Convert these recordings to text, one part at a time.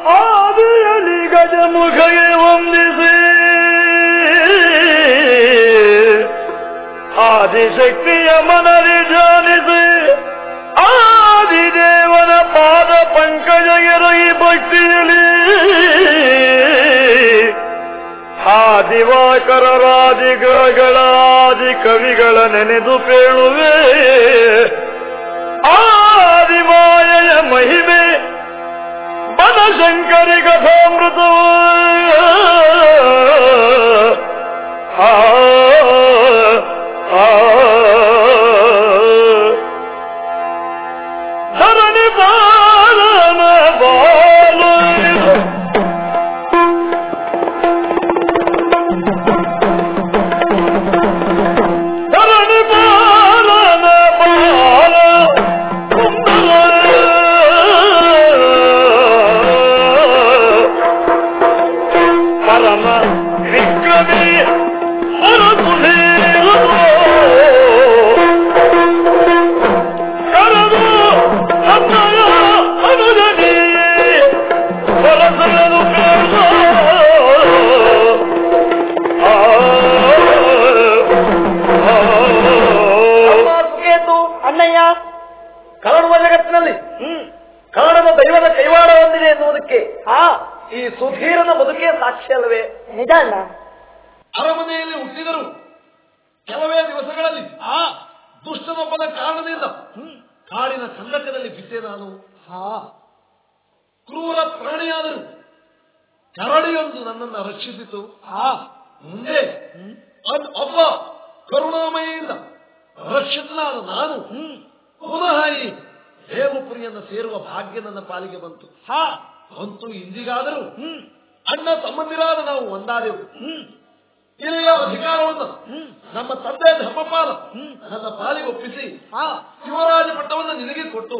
ಆದಿಯಲಿ ಗಜಮುಖಗೆ ವಂದಿಸಿ ಆದಿಶಕ್ತಿಯ ಮನದಿ ಧ್ಯಾನಿಸಿ ಆದಿದೇವನ ಪಾದ ಪಂಕಜ ಎರಗಿ ಭಕ್ತಿಯಲಿ ಆದಿವಾಕರರಾದಿ ಗ್ರಹಗಳ ಆದಿ ಕವಿಗಳ ನೆನೆದು ಪೇಳುವೆ ಆದಿಮಾಯೆಯ ಮಹಿಮೆ ಬನಶಂಕರಿ ಕಥಾಮೃತವು ಆ ಆ ಧರಣಿ ಬಾಲನ ಬಾಲು ಧರಣಿ ಬಾಲನ ಬಾಲ ಪರಮ ವಿಕ್ರಮಿ ಹೊರತುಲೀರೋ ಕರದು ಅನ್ನಯ ಅನುಜನಿ ಹೊರಸಲನು ಬೇಡ ಆ ಆ ಕೇತು ಅಣ್ಣಯ್ಯ ಕನ್ನಡುವ ಜಗತ್ತಿನಲ್ಲಿ ಹ್ಮ್ ಕನ್ನಡದ ದೈವದ ಕೈವಾಡ ಹೊಂದಿದೆ ಎನ್ನುವುದಕ್ಕೆ ಆ ಈ ಸುಧೀರನ ಬದುಕೇ ಸಾಕ್ಷಿ ಅಲ್ಲವೇ ನಿಜ ಅಣ್ಣ ಅರಮನೆಯಲ್ಲಿ ಹುಟ್ಟಿದರು ಕೆಲವೇ ದಿವಸಗಳಲ್ಲಿ ಆ ದುಷ್ಟನೊಬ್ಬನ ಕಾರಣದಿಂದ ಕಾಡಿನ ಕಂದಕದಲ್ಲಿ ಬಿದ್ದೆ ನಾನು ಹಾ ಕ್ರೂರ ಪ್ರಾಣಿಯಾದರು ಕರಡಿಯೊಂದು ನನ್ನನ್ನು ರಕ್ಷಿಸಿತು ಹಾ ಮುಂದೆ ಅದ್ ಒಬ್ಬ ಕರುಣಾಮಯಿಯಿಂದ ರಕ್ಷಿತನಾದ ನಾನು ಪುನಃ ಈ ದೇವಪುರಿಯನ್ನು ಸೇರುವ ಭಾಗ್ಯ ನನ್ನ ಪಾಲಿಗೆ ಬಂತು ಹಾ ಅಂತೂ ಇಂದಿಗಾದರೂ ಅಣ್ಣ ತಮ್ಮಂದಿರಾದ ನಾವು ಒಂದಾದೆವು ಇಲ್ಲಿಯ ಅಧಿಕಾರವನ್ನು ನಮ್ಮ ತಂದೆ ಧರ್ಮಪಾಲ ನನ್ನ ಪಾಲಿಗೆ ಒಪ್ಪಿಸಿ ಹಾ ಶಿವರಾಜ ಪಟ್ಟವನ್ನು ನಿನಗೆ ಕೊಟ್ಟು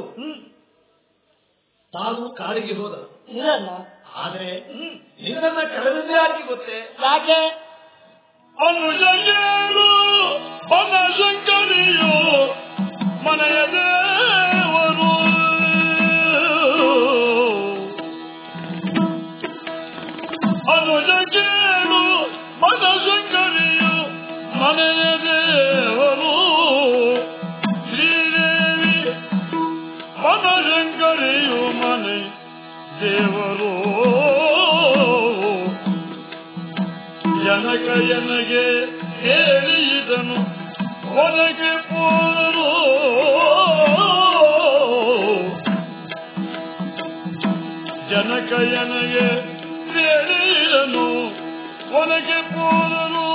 ತಾನು ಕಾಡಿಗೆ ಹೋದ ನಿಜ ಅಣ್ಣ ಆದ್ರೆ ನಿನ್ನನ್ನ ಕಳೆದದ್ದೇ ಯಾಕೆ ಗೊತ್ತೇ ಯಾಕೆ ಅನುಜೇರು ಬನಶಂಕರಿಯು ಮನೆಯ ದೇವರು ಅನುಜೇರು ಬನಶಂಕರಿಯು ಮನೆಯ ದೇವರು ಶ್ರೀದೇವಿ ಬನಶಂಕರಿಯು ಮನೆ ದೇವರು ಜನಕ ಎನಗೆ ಹೇಳಿದನು ಹೊರಗೆ ಪೋರು ಜನಕ ಎನಗೆ ಹೇಳಿದನು ಹೊರಗೆ ಪೋರು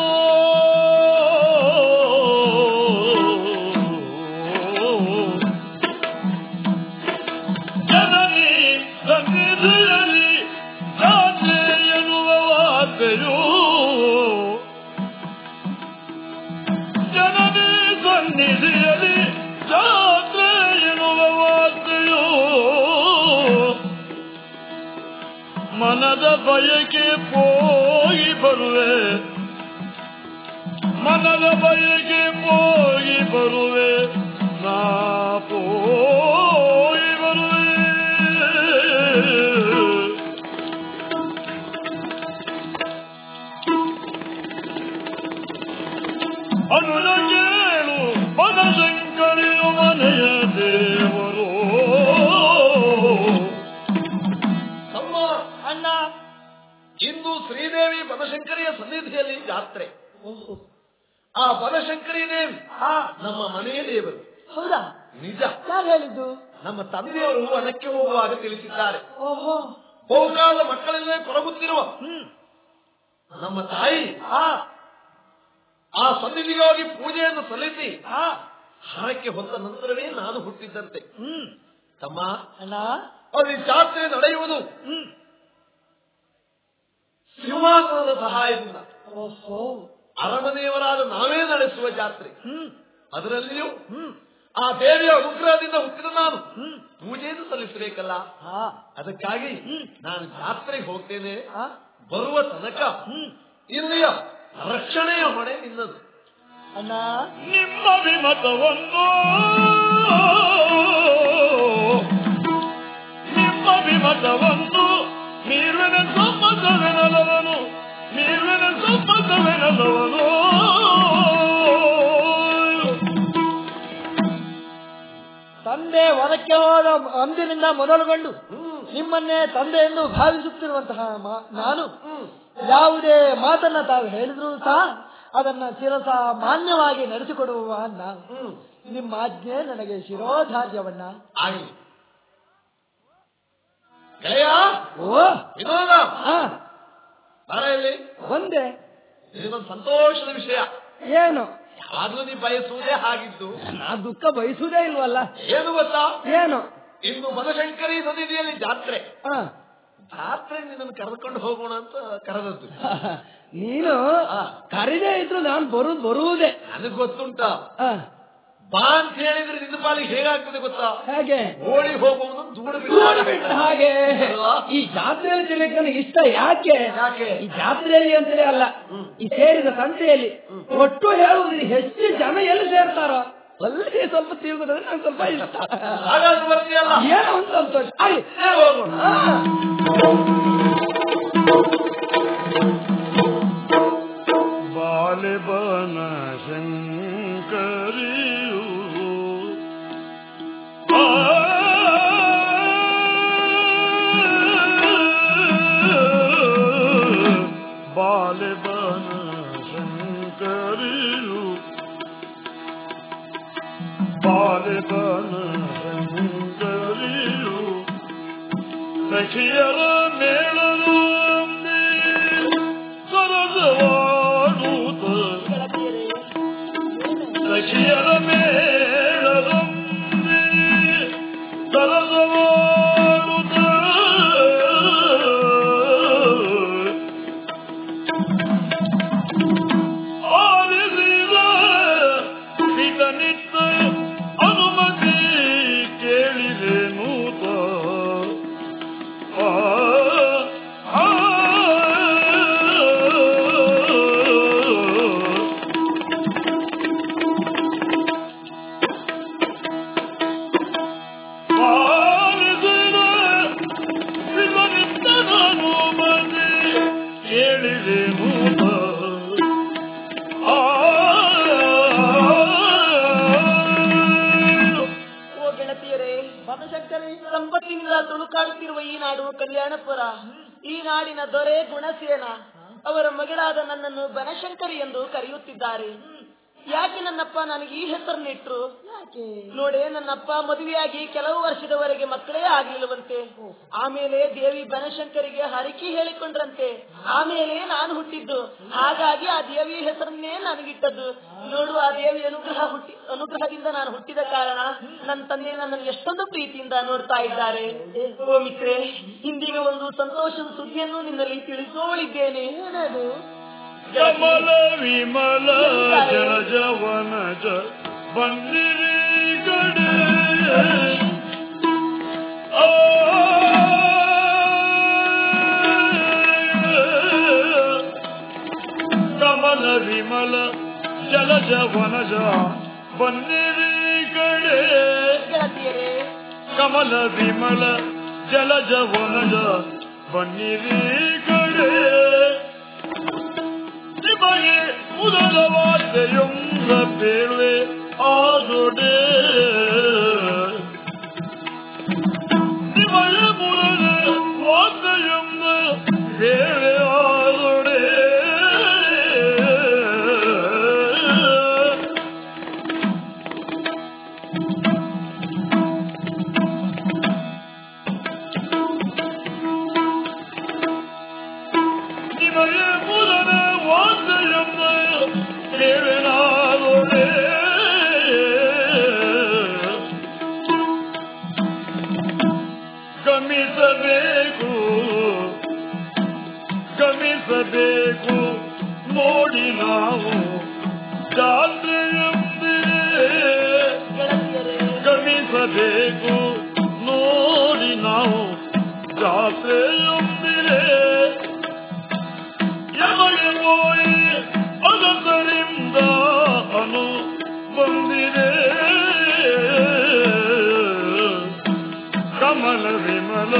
ಜನನಿ ಸನ್ನಿಧಿಯಲ್ಲಿ ಜಾತ್ರೆ ಎನ್ನುವ ವಾರ್ತೆಯು ಜನನಿ ಸನ್ನಿಧಿಯಲ್ಲಿ ಜಾತ್ರೆ ಎನ್ನುವ ವಾರ್ತೆಯು ಮನದ ಬಯಕೆ ಹೋಗಿ ಬರುವೆ ಮನದ ಬಯಕೆ ಹೋಗಿ ಬರುವೆ ನಾ ಹೋಗಿ ಬರುವೆ ಅನುನಗೇಳು ಬನಶಂಕರಿಯು ಮನೆಯ ದೇವರು ತಮ್ಮ ಅಣ್ಣ ಇಂದು ಶ್ರೀದೇವಿ ಬನಶಂಕರಿಯ ಸನ್ನಿಧಿಯಲ್ಲಿ ಜಾತ್ರೆ ಆ ಬನಶಂಕರಿ ದೇವಿ ಹಾ ನಮ್ಮ ಮನೆಯ ದೇವರು ಹೌದಾ ನಿಜ ಯಾರು ಹೇಳಿದ್ದು ನಮ್ಮ ತಂದೆಯವರು ವನಕ್ಕೆ ಹೋಗುವಾಗ ತಿಳಿಸಿದ್ದಾರೆ ಓಹೋ ಬಹುಕಾಲ ಮಕ್ಕಳಲ್ಲೇ ಕೊರಗುತ್ತಿರುವ ನಮ್ಮ ತಾಯಿ ಹಾ ಆ ಸನ್ನಿಧಿಗೆ ಹೋಗಿ ಪೂಜೆಯನ್ನು ಸಲ್ಲಿಸಿ ಹಾ ಹರಕ್ಕೆ ಹೊತ್ತ ನಂತರವೇ ನಾನು ಹುಟ್ಟಿದ್ದಂತೆ ತಮ್ಮ ಅಣ್ಣ ಅಲ್ಲಿ ಜಾತ್ರೆ ನಡೆಯುವುದು ಸಿಂಹಾಸನದ ಸಹಾಯದಿಂದ ಓಹೋ ಅರಮನೆಯವರಾದ ನಾವೇ ನಡೆಸುವ ಜಾತ್ರೆ ಅದರಲ್ಲಿಯೂ ಆ ದೇವಿಯ ಅನುಗ್ರಹದಿಂದ ಹುಟ್ಟಿದ ನಾನು ಪೂಜೆಯನ್ನು ಸಲ್ಲಿಸಬೇಕಲ್ಲ ಹಾ ಅದಕ್ಕಾಗಿ ನಾನು ಜಾತ್ರೆಗೆ ಹೋಗ್ತೇನೆ ಹಾ ಬರುವ ತನಕ ಇಲ್ಲಿಯ ರಕ್ಷಣೆಯ ಹೊಣೆ ನಿನ್ನದು ಅಣ್ಣ ನಿಮ್ಮ ವಿಮತವನ್ನು ನಿಮ್ಮ ವಿಮತವನ್ನು ಕೆಲವನು ತಂದೆ ಹೊರಕ್ಕೆ ಹೋದ ಅಂದಿನಿಂದ ಮೊದಲುಗೊಂಡು ನಿಮ್ಮನ್ನೇ ತಂದೆ ಎಂದು ಭಾವಿಸುತ್ತಿರುವಂತಹ ಮಾ- ನಾನು ಯಾವುದೇ ಮಾತನ್ನ ತಾವು ಹೇಳಿದ್ರು ಸಹ ಅದನ್ನ ಶಿರಸ ಮಾನ್ಯವಾಗಿ ನಡೆಸಿಕೊಡುವ ನಾನು ನಿಮ್ಮ ಆಜ್ಞೆ ನನಗೆ ಶಿರೋಧಾರ್ಯವನ್ನ ಆಗಲಿ ಗೆಳೆಯ ಓ ವಿನೋದ ಆ ಬಾರ ಇಲ್ಲಿ ಒಂದೇ ನಿನಗೊಂದು ಸಂತೋಷದ ವಿಷಯ ಏನು ಯಾವಾಗ್ಲೂ ನೀ ಬಯಸುವುದೇ ಹಾಗಿದ್ದು ನಾ ದುಃಖ ಬಯಸುವುದೇ ಇಲ್ವಲ್ಲ ಏನು ಗೊತ್ತಾ ಏನು ಇನ್ನು ಬನಶಂಕರಿ ನದಿಯಲ್ಲಿ ಜಾತ್ರೆ ಆ ಜಾತ್ರೆ ನಿನ್ನನ್ನು ಕರೆದುಕೊಂಡು ಹೋಗೋಣ ಅಂತ ಕರೆದದ್ದು ನೀನು ಕರೆದೇ ಇದ್ರು ನಾನು ಬರುದು ಬರುವುದೇ ನನಗ್ ಗೊತ್ತುಂಟ ಆ, ಬಾ ಅಂತ ಹೇಳಿದ್ರೆ ನಿನ್ನ ಪಾಲಿಗೆ ಹೇಗಾಗ್ತದೆ ಗೊತ್ತಾ ಹೇಗೆ ಓಡಿ ಹೋಗುವುದು ದೂರ ಬಿಟ್ಟ ಹಾಗೆ ಈ ಜಾತ್ರೆಯಲ್ಲಿ ತಿರ್ಲಿಕ್ಕೆ ನನಗೆ ಇಷ್ಟ ಯಾಕೆ ಯಾಕೆ? ಈ ಜಾತ್ರೆಯಲ್ಲಿ ಅಂತಲೇ ಅಲ್ಲ ಈ ಸೇರಿದ ಸಂತೆಯಲ್ಲಿ ಒಟ್ಟು ಹೇಳುವುದು ಹೆಚ್ಚು ಜನ ಎಲ್ಲಿ ಸೇರ್ತಾರೋ ಅಲ್ಲಿ ಸ್ವಲ್ಪ ತಿರುಗುದಂದ್ರೆ ನಂಗೆ ಸ್ವಲ್ಪ ಇಷ್ಟ ಹಾಗಾದ್ರೆ ಬರ್ತೀಯಲ್ಲ ಏನೋ ಒಂದು ಸಂತೋಷ ಆಗ್ಲಿ. ಹೋಗೋಣ ಆ. ಬಾಲಿಬನ ಶಂಕರಿಯು ಆ ಬಾಲಿಬನ ಶಂಕರಿಯು ಬಾಲಿಬನ ಶಂಕರಿಯು ಸಖಿಯರ ಮೇಳರು ಸರಸವಾಡುತ್ತ ಸಖಿಯರ ಮೇಳರಂಬಿ ಸರಸವಾಡುತ್ತ ಆಲಿಸಿದ ಪಿತನಿತ್ತ ಅನುಮತಿ ಕೇಳಿದೆ ನೂತ ಆ ಆ ಕೇಳಿದೆ ಮೂತ ಓ ಗೆಳತಿಯರೇ ಬನಶಂಕರಿ ಸಂಪತ್ತಿನಿಂದ ತುಳುಕಾಡುತ್ತಿರುವ ಈ ನಾಡು ಕಲ್ಯಾಣಪುರ ಈ ನಾಡಿನ ದೊರೆ ಗುಣಸೇನ ಅವರ ಮಗಳಾದ ನನ್ನನ್ನು ಬನಶಂಕರಿ ಎಂದು ಕರೆಯುತ್ತಿದ್ದಾರೆ ಯಾಕೆ ನನ್ನಪ್ಪ ನನಗೆ ಈ ಹೆಸರನ್ನಿಟ್ರು ನೋಡೆ ನನ್ನಪ್ಪ ಮದುವೆಯಾಗಿ ಕೆಲವು ವರ್ಷದವರೆಗೆ ಮಕ್ಕಳೇ ಆಗ್ಲಿಲ್ಲವಂತೆ ಆಮೇಲೆ ದೇವಿ ಬನಶಂಕರಿಗೆ ಹರಕಿ ಹೇಳಿಕೊಂಡ್ರಂತೆ ಆಮೇಲೆ ನಾನು ಹುಟ್ಟಿದ್ದು ಹಾಗಾಗಿ ಆ ದೇವಿ ಹೆಸರನ್ನೇ ನನಗಿಟ್ಟದ್ದು ನೋಡು ಆ ದೇವಿ ಅನುಗ್ರಹ ಹುಟ್ಟಿ ಅನುಗ್ರಹದಿಂದ ನಾನು ಹುಟ್ಟಿದ ಕಾರಣ ನನ್ನ ತಂದೆ ನನ್ನನ್ನು ಎಷ್ಟೊಂದು ಪ್ರೀತಿಯಿಂದ ನೋಡ್ತಾ ಇದ್ದಾರೆ ಓ ಮಿತ್ರೆ ಇಂದಿಗ ಒಂದು ಸಂತೋಷದ ಸುದ್ದಿಯನ್ನು ನಿನ್ನಲ್ಲಿ ತಿಳಿಸೋಳಿದ್ದೇನೆ ಕಮಲ ವಿಮಲ ಜಲಜವನ ಜ ಬಂದಿರಿ ಕಡೆ ಆ ಕಮಲ ವಿಮಲ ಜಲಜ ವನಜ ಬಂದಿರಿ ಕಡೆ ಗೆಳತಿಯರೇ ಕಮಲ ವಿಮಲ ಜಲಜ ವನಜ ಬನ್ನಿರಿ ಕಡೆ ನಿಮಗೆ ಉದದ ವಾರ್ತೆಯೊಂದ ಬೇಳೆ ಆದೊಡೆ ನಿಮಗೆ ಮುರದ ವಾರ್ತೆಯೊಂದ ಬೇಳೆ ಆದೊಡೆ ನಿಮಗೆ ಮುರದ ವಾರ್ತೆಯೊಂದ ಬೇಳೆ ಆದೊಡೆ ಗಮಿಸಬೇಕು ಗಮಿಸಬೇಕು ನೋಡಿ ನಾವು ಜಾತ್ರೆಯೊಂದಿಗೆ ಗೆಳತಿಯರೇ ಗಮಿಸಬೇಕು ನೋಡಿ ನಾವು ಜಾತ್ರೆಯೊಂದಿಗೆ ಯಮಗೆ ಹೋಯಿ ಅದರಿಂದ ಅನು ಬಂದಿದೆ ಕಮಲ ವಿಮಲ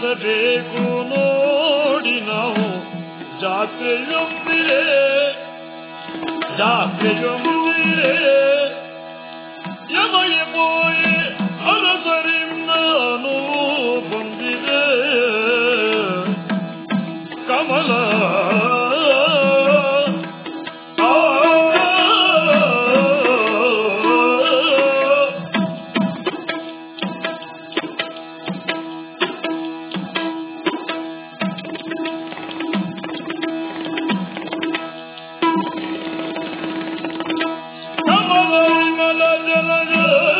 ಎನಿಸಬೇಕು ನೋಡಿ ನಾವು ಜಾತ್ರೆಯೊಂದಿರೆ ಜಾತ್ರೆಯೊಂದಿರೆ ಯಮಗೆ ಪೋಯಿ ಅರಸರಿಂದನು ಬಂದಿದೆ ಕಮಲ ಆ ಕಮಲ ವಿಮಲ ಜಲಜ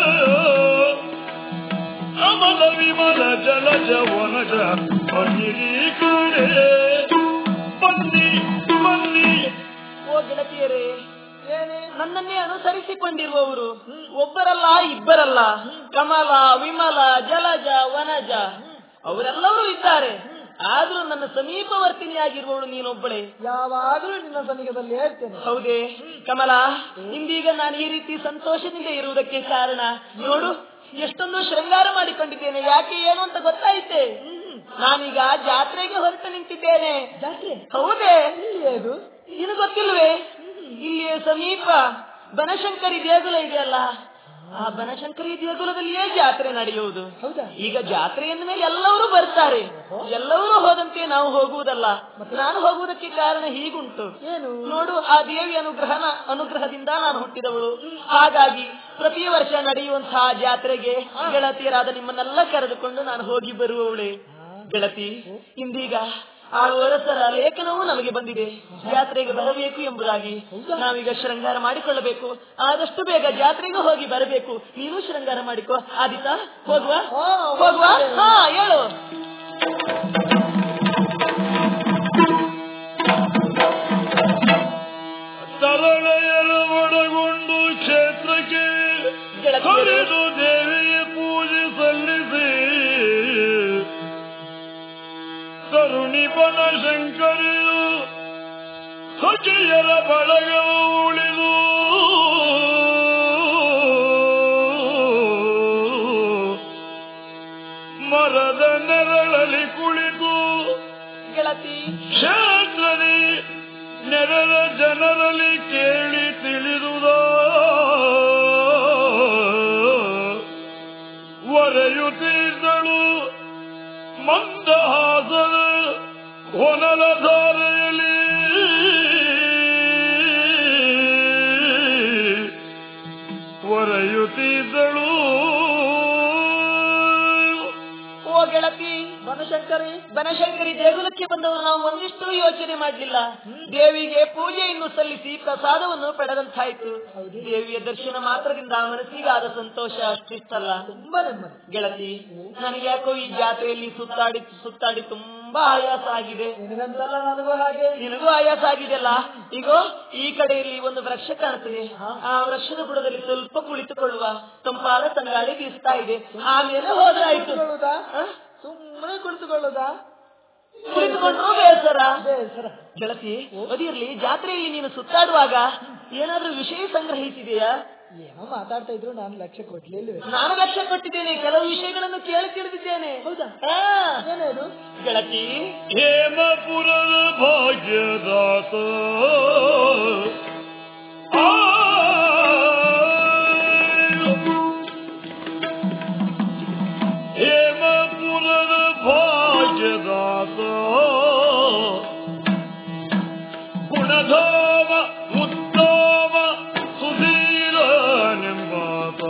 ಕಮಲ ವಿಮಲ ಜಲಜ ವನಜ ಬನ್ನಿರಿ ಕಡೆ ಬನ್ನಿ ಬನ್ನಿ ಓ ಗೆಳತಿಯರೇ ನನ್ನನ್ನೇ ಅನುಸರಿಸಿಕೊಂಡಿರುವವರು ಒಬ್ಬರಲ್ಲ ಇಬ್ಬರಲ್ಲ ಕಮಲ ವಿಮಲ ಜಲಜ ವನಜ ಅವರೆಲ್ಲರೂ ಇದ್ದಾರೆ ಆದ್ರೂ ನನ್ನ ಸಮೀಪವರ್ತಿನಿಯಾಗಿರುವವಳು ನೀನೊಬ್ಬಳೇ ಯಾವಾಗಲೂ ನಿನ್ನ ಸನಿಹದಲ್ಲಿ ಹೇಳ್ತೇನೆ ಹೌದೇ ಕಮಲ ಇಂದೀಗ ನಾನು ಈ ರೀತಿ ಸಂತೋಷದಿಂದ ಇರುವುದಕ್ಕೆ ಕಾರಣ ನೋಡು ಎಷ್ಟೊಂದು ಶೃಂಗಾರ ಮಾಡಿಕೊಂಡಿದ್ದೇನೆ ಯಾಕೆ ಏನು ಅಂತ ಗೊತ್ತಾಯ್ತೆ ನಾನೀಗ ಜಾತ್ರೆಗೆ ಹೊರಟು ನಿಂತಿದ್ದೇನೆ ಜಾತ್ರೆ ಹೌದೇ ಎಲ್ಲಿ ಅದು ಇದು ಗೊತ್ತಿಲ್ವೇ ಇಲ್ಲಿಯೇ ಸಮೀಪ ಬನಶಂಕರಿ ದೇಗುಲ ಇದೆಯಲ್ಲ ಆ ಬನಶಂಕರಿ ದೇಗುಲದಲ್ಲಿಯೇ ಜಾತ್ರೆ ನಡೆಯುವುದು ಹೌದಾ ಈಗ ಜಾತ್ರೆ ಎಂದ ಮೇಲೆ ಎಲ್ಲರೂ ಬರ್ತಾರೆ ಎಲ್ಲರೂ ಹೋದಂತೆ ನಾವು ಹೋಗುವುದಲ್ಲ ನಾನು ಹೋಗುವುದಕ್ಕೆ ಕಾರಣ ಹೀಗುಂಟು ಏನು ನೋಡು ಆ ದೇವಿ ಅನುಗ್ರಹನ ಅನುಗ್ರಹದಿಂದ ನಾನು ಹುಟ್ಟಿದವಳು ಹಾಗಾಗಿ ಪ್ರತಿ ವರ್ಷ ನಡೆಯುವಂತಹ ಜಾತ್ರೆಗೆ ಗೆಳತಿಯರಾದ ನಿಮ್ಮನ್ನೆಲ್ಲ ಕರೆದುಕೊಂಡು ನಾನು ಹೋಗಿ ಬರುವವಳೆ ಗೆಳತಿ ಇಂದೀಗ ಆ ವರಸರ ಲೇಖನವೂ ನಮಗೆ ಬಂದಿದೆ ಜಾತ್ರೆಗೆ ಬರಬೇಕು ಎಂಬುದಾಗಿ ನಾವೀಗ ಶೃಂಗಾರ ಮಾಡಿಕೊಳ್ಳಬೇಕು ಆದಷ್ಟು ಬೇಗ ಜಾತ್ರೆಗೆ ಹೋಗಿ ಬರಬೇಕು ನೀನು ಶೃಂಗಾರ ಮಾಡಿಕೋ ಆದಿತಾ ಹೋಗುವ ಹೋಗುವ ಹಾ ಹೇಳು ತರಳೆಯರು ಒಳಗೊಂಡು ಕ್ಷೇತ್ರಕ್ಕೆ ಕರೆದು ದೇವಿಗೆ ಪೂಜೆ ಸಲ್ಲಿಸಿ ತರುಣಿ ಬನಶಂಕರಿಯು ಸಖಿಯರ ಬಳಗವು ಉಳಿದು ಮರದ ನೆರಳಲ್ಲಿ ಕುಳಿತು ಗೆಳತಿ ಕ್ಷೇತ್ರದಿ ನೆರೆದ ಜನರಲ್ಲಿ ಕೇಳಿ ತಿಳಿದುದ ಒರೆಯುತ್ತಿದ್ದಳು ಮಂದಹಾಸದ ಹೊನಲ ಧಾರೆಯಲ್ಲಿ ಒರೆಯುತ್ತಿದ್ದಳು ಓ ಗೆಳತಿ ಬನಶಂಕರಿ ಬನಶಂಕರಿ ದೇಗುಲಕ್ಕೆ ಬಂದವರು ನಾವು ಒಂದಿಷ್ಟು ಯೋಚನೆ ಮಾಡಲಿಲ್ಲ ದೇವಿಗೆ ಪೂಜೆಯನ್ನು ಸಲ್ಲಿಸಿ ಪ್ರಸಾದವನ್ನು ಪಡೆದಂತಾಯ್ತು ದೇವಿಯ ದರ್ಶನ ಮಾತ್ರದಿಂದ ಮನಸ್ಸಿಗಾದ ಸಂತೋಷ ಅಷ್ಟಿಷ್ಟಲ್ಲ ತುಂಬಾ ನೆಮ್ಮದಿ ಗೆಳತಿ ನನಗೆ ಯಾಕೋ ಈ ಜಾತ್ರೆಯಲ್ಲಿ ಸುತ್ತಾಡಿ ಸುತ್ತಾಡಿ ತುಂಬಾ ಆಯಾಸ ಆಗಿದೆ ನಿನಗಂತಲ್ಲ ನನಗೂ ಹಾಗೆ ನಿನಗೂ ಆಯಾಸ ಆಗಿದೆಯಲ್ಲ ಈಗ ಈ ಕಡೆಯಲ್ಲಿ ಒಂದು ವೃಕ್ಷ ಕಾಣ್ತದೆ ಆ ವೃಕ್ಷದ ಬುಡದಲ್ಲಿ ಸ್ವಲ್ಪ ಕುಳಿತುಕೊಳ್ಳುವ ತಂಪಾದ ತಂಗಾಳಿ ಬೀಸ್ತಾ ಇದೆ ಆಮೇಲೆ ಹೋದ್ರಾಯ್ತು ಕುಳಿತುಕೊಳ್ಳುವುದಾ ಹ? ಸುಮ್ಮನೆ ಕುಳಿತುಕೊಳ್ಳುವುದಾ ಕುಳಿತುಕೊಂಡ್ರು ಬೇಸರ ಬೇಸರ ಗೆಳತಿ ಅದಿರ್ಲಿ ಜಾತ್ರೆಯಲ್ಲಿ ನೀನು ಸುತ್ತಾಡುವಾಗ ಏನಾದ್ರೂ ವಿಷಯ ಸಂಗ್ರಹಿಸಿದೆಯಾ ಏನೋ ಮಾತಾಡ್ತಾ ಇದ್ರು ನಾನು ಲಕ್ಷ್ಯ ಕೊಡ್ಲಿಲ್ವೇ ನಾನು ಲಕ್ಷ್ಯ ಕೊಟ್ಟಿದ್ದೇನೆ ಕೆಲವು ವಿಷಯಗಳನ್ನು ಕೇಳಿ ತಿಳಿದಿದ್ದೇನೆ ಹೌದಾ ಹಾ. ಏನೇನು ಗೆಳತಿ ಹೇಮಪುರದ ಭಾಗ್ಯದಾತ ಆ ಹೇಮಪುರದ ಭಾಗ್ಯದಾತ ಗುಣಧಾಮ ಉತ್ತಮ ಸುಧೀರ ನೆಂಬಾತ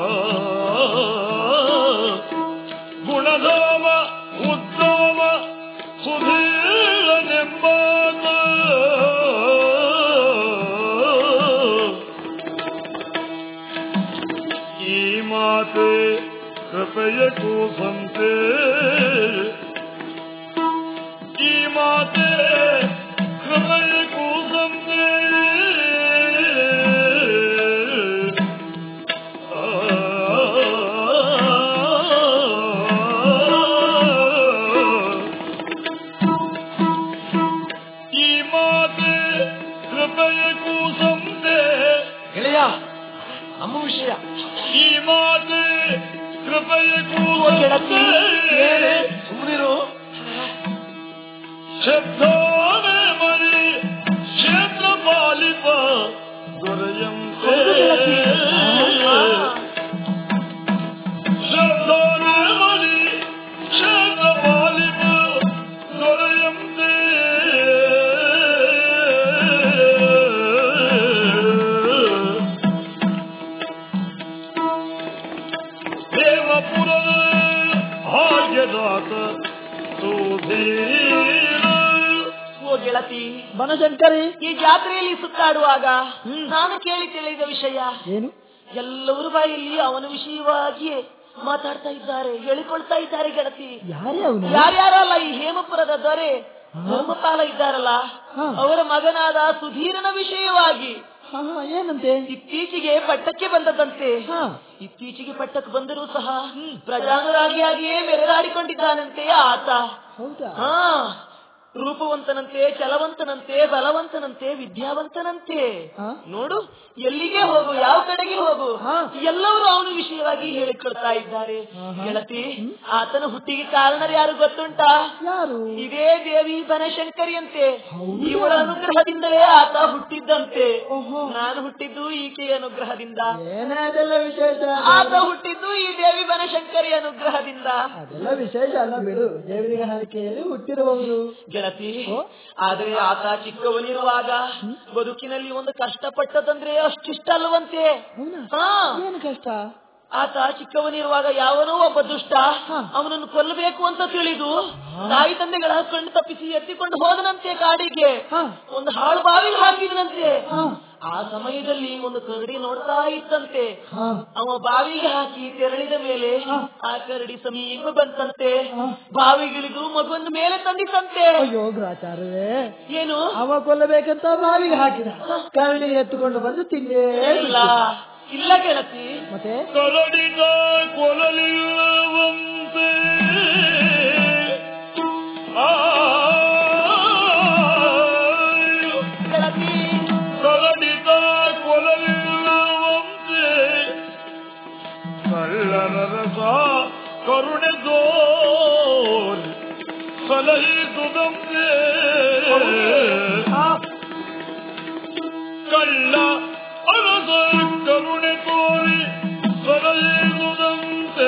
ಗುಣಧಾಮ ಉತ್ತಮ ಸುಧೀರ ನೆಂಬಾತ ಈ ಮಾತೆ ಕೃಪೆಯ ಕೂಸಂತೆ ಈ ಮಾತೆ ಕೃಪೆಯ ಕೂಸಂತೆ ಈ ಮಾತೆ ಕೃಪೆಯ ಕೂಸಂತೆ ಗೆಳೆಯ ನಮ್ಮ ವಿಷಯ ಈ ಮಾತೆ ಕೃಪೆಯ ಗೆಳತಿ, ಕೂಸಂತೆ ಸುಮ್ಮನಿರು ಶಬ್ದಾನೆ ಮರಿ ಕ್ಷೇತ್ರ ಪಾಲಿಪ ದೊರೆಯಂತೆ ಶಬ್ದಾನೆ ಮರಿ ಕ್ಷೇತ್ರ ಪಾಲಿಪ ದೊರೆಯಂತೆ ದೇವಪುರದ ಭಾಗ್ಯದಾತ ಸುಧೀರ ಓ ಗೆಳತಿ ಬನಶಂಕರಿ ಈ ಜಾತ್ರೆಯಲ್ಲಿ ಸುತ್ತಾಡುವಾಗ ನಾನು ಕೇಳಿ ತಿಳಿದ ವಿಷಯ ಏನು ಎಲ್ಲರ ಬಾಯಲ್ಲಿ ಅವನ ವಿಷಯವಾಗಿಯೇ ಮಾತಾಡ್ತಾ ಇದ್ದಾರೆ ಹೇಳಿಕೊಳ್ತಾ ಇದ್ದಾರೆ ಗೆಳತಿ ಯಾರೇ ಅವನು ಯಾರ್ಯಾರಲ್ಲ ಈ ಹೇಮಪುರದ ದೊರೆ ಧರ್ಮಪಾಲ ಇದ್ದಾರಲ್ಲ ಹಾ. ಅವರ ಮಗನಾದ ಸುಧೀರನ ವಿಷಯವಾಗಿ ಹಾ, ಹಾ, ಏನಂತೆ ಇತ್ತೀಚೆಗೆ ಪಟ್ಟಕ್ಕೆ ಬಂದದಂತೆ ಹಾ ಇತ್ತೀಚೆಗೆ ಪಟ್ಟಕ್ಕೆ ಬಂದರೂ ಸಹ ಪ್ರಜಾನುರಾಗಿಯಾಗಿಯೇ ಮೆರೆದಾಡಿಕೊಂಡಿದ್ದಾನಂತೆ ಆತ ಹೌದಾ ಹಾ ರೂಪವಂತನಂತೆ ಚಲವಂತನಂತೆ ಬಲವಂತನಂತೆ ವಿದ್ಯಾವಂತನಂತೆ ಹಾ? ನೋಡು ಎಲ್ಲಿಗೆ ಹೋಗು ಯಾವ ಕಡೆಗೆ ಹೋಗು ಹಾ. ಎಲ್ಲರೂ ಅವನ ವಿಷಯವಾಗಿ ಹೇಳಿಕೊಳ್ತಾ ಇದ್ದಾರೆ ಗೆಳತಿ ಆತನ ಹುಟ್ಟಿಗೆ ಕಾರಣರು ಯಾರು ಗೊತ್ತುಂಟಾ ಯಾರು ಇದೇ ದೇವಿ ಬನಶಂಕರಿ ಅಂತೆ ಇವಳ ಅನುಗ್ರಹದಿಂದಲೇ ಆತ ಹುಟ್ಟಿದ್ದಂತೆ ಓಹೋ. ನಾನು ಹುಟ್ಟಿದ್ದು ಈಕೆಯ ಅನುಗ್ರಹದಿಂದ ಏನೇ ಅದೆಲ್ಲ ವಿಶೇಷ ಆತ ಹುಟ್ಟಿದ್ದು ಈ ದೇವಿ ಬನಶಂಕರಿ ಅನುಗ್ರಹದಿಂದ ಅದೆಲ್ಲ ವಿಶೇಷ ಅಲ್ಲ ಬಿಡು ದೇವರಿಗೆ ಹಾರಿಕೆಯಲ್ಲಿ ಹುಟ್ಟಿರುವವರು ಗೆಳತಿ ಆದರೆ ಆತ ಚಿಕ್ಕವನಿರುವಾಗ ಬದುಕಿನಲ್ಲಿ ಒಂದು ಕಷ್ಟಪಟ್ಟದಂದ್ರೆ ಅಷ್ಟಿಷ್ಟ ಅಲ್ವಂತೆ ಹೌದಾ ಹಾ ಏನು ಕಷ್ಟ ಆತ ಚಿಕ್ಕವನಿರುವಾಗ ಯಾವನೋ ಒಬ್ಬ ದುಷ್ಟ ಅವನನ್ನು ಕೊಲ್ಲಬೇಕು ಅಂತ ತಿಳಿದು ತಾಯಿ ತಂದೆಗಳ ಕಣ್ಣು ತಪ್ಪಿಸಿ ಎತ್ತಿಕೊಂಡು ಹೋದನಂತೆ ಕಾಡಿಗೆ ಹಾ. ಒಂದು ಹಾಳು ಬಾವಿಗೆ ಹಾಕಿದನಂತೆ ಹಾ. ಆ ಸಮಯದಲ್ಲಿ ಒಂದು ಕರಡಿ ನೋಡ್ತಾ ಇತ್ತಂತೆ ಹಾ. ಅವ ಬಾವಿಗೆ ಹಾಕಿ ತೆರಳಿದ ಮೇಲೆ ಆ ಕರಡಿ ಸಮೀಪ ಬಂತಂತೆ ಬಾವಿಗಿಳಿದು ಮಗುವನ್ನು ಮೇಲೆ ತಂದಿತ್ತಂತೆ ಅಯ್ಯೋ ಗ್ರಾಚಾರವೇ ಏನು ಅವ ಕೊಲ್ಲಬೇಕಂತ ಬಾವಿಗೆ ಹಾಕಿದ ಕರಡಿ ಎತ್ತುಕೊಂಡು ಬಂದು ತಿಂದೇ ಇಲ್ಲ ಇಲ್ಲ ಗೆಳತಿ ಮತ್ತೆ ಕರಡಿಗ ಕೊಲಲಿಲ್ಲವಂತೆ ಆ ಗೆಳತಿ ಕರಡಿಗ ಕೊಲಲಿಲ್ಲವಂತೆ ಕಳ್ಳರ ರಸ ಕರುಣೆ ತೋರಿ ಸಲಹಿಸುದಂತೆ ಕಳ್ಳ ಅರಸ ಕರುಣೆ ತೋರಿ ಸಲಹಿಸುದಂತೆ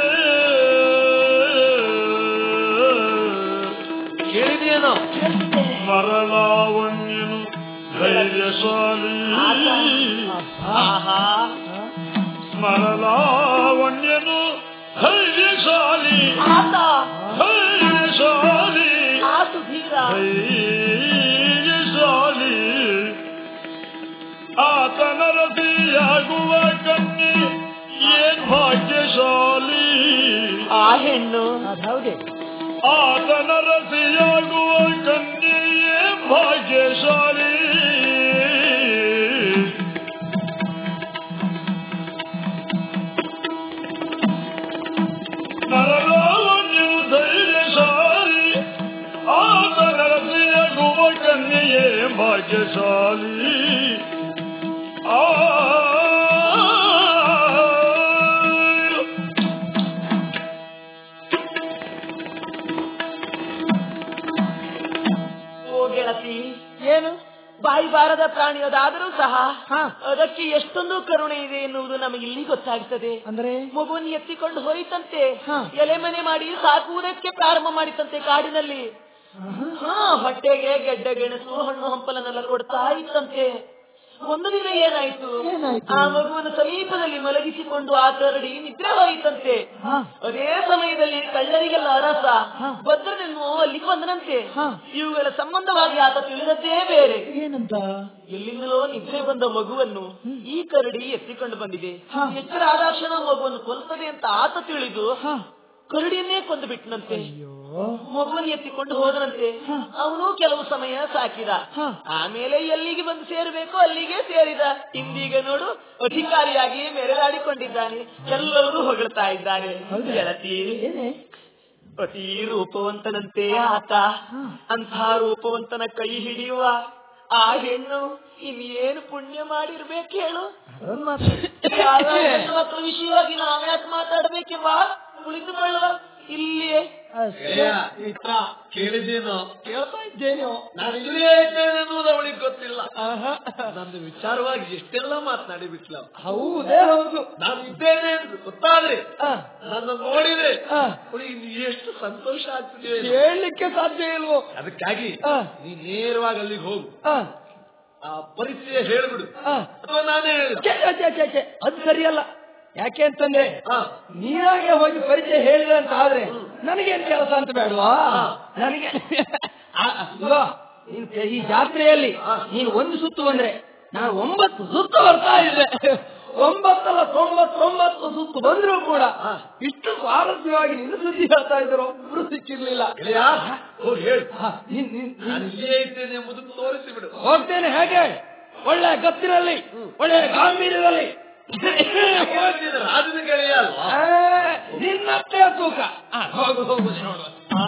ಕೇಳಿದೆಯೇನೋ ಮರಳಾವಣ್ಯನು ಧೈರ್ಯಶಾಲಿ ಆಹಾ ಮರಳಾವಣ್ಯನು ಧೈರ್ಯಶಾಲಿ ಆತ ಧೈರ್ಯಶಾಲಿ ಆ ಸುಧೀರ ಧೈರ್ಯಶಾಲಿ ಆತನ ರಸಿಯಾಗುವ ಕನ್ಯೆ ಏನ್ ಭಾಗ್ಯಶಾಲಿ ಆ ಹೆಣ್ಣು ಅದ್ಹೌದೇ ಆತನ ರಸಿಯಾಗುವ ಕನ್ಯೆ ಏನ್ ಭಾಗ್ಯಶಾಲಿ ನರಲಾವಣ್ಯು ಧೈರ್ಯಶಾಲಿ ಆತನ ರಸಿಯಾಗುವ ಕನ್ಯೆ ಭಾಗ್ಯಶಾಲಿ ಆ ಓ ಗೆಳತಿ ಏನು ಬಾಯಿ ಬಾರದ ಪ್ರಾಣಿ ಅದಾದರೂ ಸಹ ಹಾ. ಅದಕ್ಕೆ ಎಷ್ಟೊಂದು ಕರುಣೆ ಇದೆ ಎನ್ನುವುದು ನಮಗೆ ಇಲ್ಲಿ ಗೊತ್ತಾಗ್ತದೆ ಅಂದ್ರೆ ಮಗುವನ್ನು ಎತ್ತಿಕೊಂಡು ಹೋಯಿತಂತೆ ಹಾ. ಎಲೆ ಮನೆ ಮಾಡಿ ಸಾಕುವುದಕ್ಕೆ ಪ್ರಾರಂಭ ಮಾಡಿತಂತೆ ಕಾಡಿನಲ್ಲಿ ಹಾ ಹೊಟ್ಟೆಗೆ ಗೆಡ್ಡೆ ಗೆಣಸು ಹಣ್ಣು ಹಂಪಲನ್ನೆಲ್ಲ ಕೊಡ್ತಾ ಇತ್ತಂತೆ ಒಂದು ದಿನ ಏನಾಯ್ತು ಏನಾಯ್ತು? ಆ ಮಗುವನ್ನು ಸಮೀಪದಲ್ಲಿ ಮಲಗಿಸಿಕೊಂಡು ಆ ಕರಡಿ ನಿದ್ರೆ ಹೋಯಿತಂತೆ ಹಾ. ಅದೇ ಸಮಯದಲ್ಲಿ ಕಳ್ಳರಿಗೆಲ್ಲ ಅರಸ ಭದ್ರನೆನ್ನು ಅಲ್ಲಿಗೆ ಬಂದನಂತೆ ಹಾ. ಇವುಗಳ ಸಂಬಂಧವಾಗಿ ಆತ ತಿಳಿದದ್ದೇ ಬೇರೆ ಏನಂತ ಎಲ್ಲಿಂದಲೋ ನಿದ್ರೆ ಬಂದ ಮಗುವನ್ನು ಈ ಕರಡಿ ಎತ್ತಿಕೊಂಡು ಬಂದಿದೆ ಹಾ. ಎಚ್ಚರ ಆದಾಕ್ಷಣ ಮಗುವನ್ನು ಕೊಲ್ತದೆ ಅಂತ ಆತ ತಿಳಿದು ಹಾ. ಕರಡಿಯನ್ನೇ ಕೊಂದು ಬಿಟ್ಟನಂತೆ ಅಯ್ಯೋ ಮಗುವನ್ನು ಎತ್ತಿಕೊಂಡು ಹೋದನಂತೆ ಅವನು ಕೆಲವು ಸಮಯ ಸಾಕಿದ ಹಾ. ಆಮೇಲೆ ಎಲ್ಲಿಗೆ ಬಂದು ಸೇರಬೇಕು ಅಲ್ಲಿಗೆ ಸೇರಿದ ಇಂದೀಗ ನೋಡು ಅಧಿಕಾರಿಯಾಗಿ ಮೆರೆದಾಡಿಕೊಂಡಿದ್ದಾನೆ ಎಲ್ಲರೂ ಹೊಗಳ್ತಾ ಇದ್ದಾರೆ ಗೆಳತಿ ಏನೇ ಅತಿ ರೂಪವಂತನಂತೆ ಆತ ಅಂಥ ರೂಪವಂತನ ಕೈ ಹಿಡಿಯುವ ಆ ಹೆಣ್ಣು ಇನ್ನೇನು ಪುಣ್ಯ ಮಾಡಿರ್ಬೇಕು ಹೇಳು ಅದೊಂದ್ ಮಾತು ಯಾವ ಹೆಣ್ಣು ಮಕ್ಕಳ ವಿಷಯವಾಗಿ ನಾವ್ಯಾಕೆ ಮಾತಾಡ್ಬೇಕೆಂಬ ಕುಳಿತುಕೊಳ್ಳುವ ಇಲ್ಲಿಯೇ ಗೆಳೆಯ, ಇತ್ತ ಕೇಳಿದೇನೋ ಕೇಳ್ತಾ ಇದ್ದೇನೆ ನಾನು ಇಲ್ಲೇ ಇದ್ದೇನೆ ಎನ್ನುವುದು ಅವಳಿಗೆ ಗೊತ್ತಿಲ್ಲ ನನ್ನ ವಿಚಾರವಾಗಿ ಎಷ್ಟೆಲ್ಲ ಮಾತನಾಡಿ ಬಿಟ್ಲ ಹೌದೇ ಹೌದು ನಾನು ಇದ್ದೇನೆ ಎಂದು ಗೊತ್ತಾದ್ರೆ ಆ, ನನ್ನ ನೋಡಿದ್ರೆ ಆ, ಅವಳಿಗೆ ಇನ್ನು ಎಷ್ಟು ಸಂತೋಷ ಆಗ್ತಿದೆ ಹೇಳಲಿಕ್ಕೆ ಸಾಧ್ಯ ಇಲ್ವೋ ಅದಕ್ಕಾಗಿ ಆ, ನೀ ನೇರವಾಗಿ ಅಲ್ಲಿಗೆ ಹೋಗು ಆ, ಆ ಪರಿಚಯ ಹೇಳ್ಬಿಡು ಆ. ಅಥವಾ ನಾನೇ ಹೇಳಿದ ಛೆ, ಛೆ, ಛೆ, ಛೆ, ಛೆ, ಅದು ಸರಿಯಲ್ಲ ಯಾಕೆ ಅಂತಂದ್ರೆ ಹಾ ನೀನಾಗೆ ಹೋಗಿ ಪರಿಚಯ ಹೇಳಿದೆ ಅಂತ ಆದ್ರೆ ನನಗೇನ್ ಕೆಲಸ ಅಂತ ಬೇಡವಾ ನನಗೆ ಆ, ಇಗೋ, ನೀನ್ ಈ ಜಾತ್ರೆಯಲ್ಲಿ ನೀನು ಒಂದು ಸುತ್ತು ಬಂದ್ರೆ ನಾನು ಒಂಬತ್ತು ಸುತ್ತು ಬರ್ತಾ ಇದ್ದೆ ಒಂಬತ್ತಲ್ಲ ತೊಂಬತ್ತೊಂಬತ್ತು ಸುತ್ತು ಬಂದ್ರು ಕೂಡ ಇಷ್ಟು ಸ್ವಾರಸ್ಯವಾಗಿ ನಿನ್ನ ಸುದ್ದಿ ಹೇಳ್ತಾ ಇದ್ರು ಒಬ್ರು ಸಿಕ್ಕಿರ್ಲಿಲ್ಲ ಗೆಳೆಯ ಹೋಗಿ ಹೇಳು ಆ, ನೀನ್- ನೀನ್- ನೀನ್- ನಾನು ಇಲ್ಲೇ ಇದ್ದೇನೆ ಎಂಬುದನ್ನು ತೋರಿಸಿ ಬಿಡು ಹೋಗ್ತೇನೆ ಹೇಗೆ ಒಳ್ಳೆ ಗತ್ತಿನಲ್ಲಿ ಒಳ್ಳೆ ಗಾಂಭೀರ್ಯದಲ್ಲಿ ರಾಜನ ಗೆಳೆಯ ಅಲ್ವಾ ಆ, ನಿನ್ನಷ್ಟೇ ತೂಕ ಆ, ಹೋಗು ಹೋಗು ನೋಡು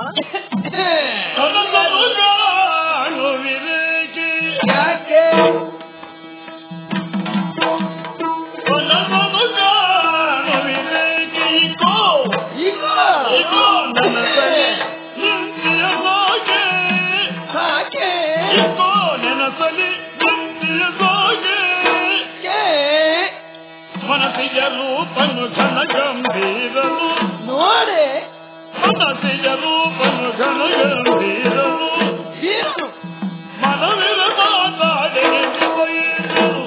ಕನಸನು ವಿವೇಕಿ ಯಾಕೆ ಕನಸನು ಕಾಣು ವಿವೇಕಿ ಇಕೋ ಈಗ ಇಕೋ ನನ್ನ ಸರಿ ನಿಂತಿಯ ಸಾಗೆ ಯಾಕೆ ಇಕೋ ನೆನಸಲಿ ನಿಂತಿಯ ಸಾಗೆ ಯಾಕೆ? ಮನಸ್ಸಿಯ ರೂಪನು ಘನ ಗಂಭೀರನು ನೋಡೆ ಮನಸ್ಸಿಯ ರೂಪನು ಘನ ಗಂಭೀರನು ಏನು ಮನವಿರ ಮಾತಾಡಿ ನಿಂತಿರುವೆನು.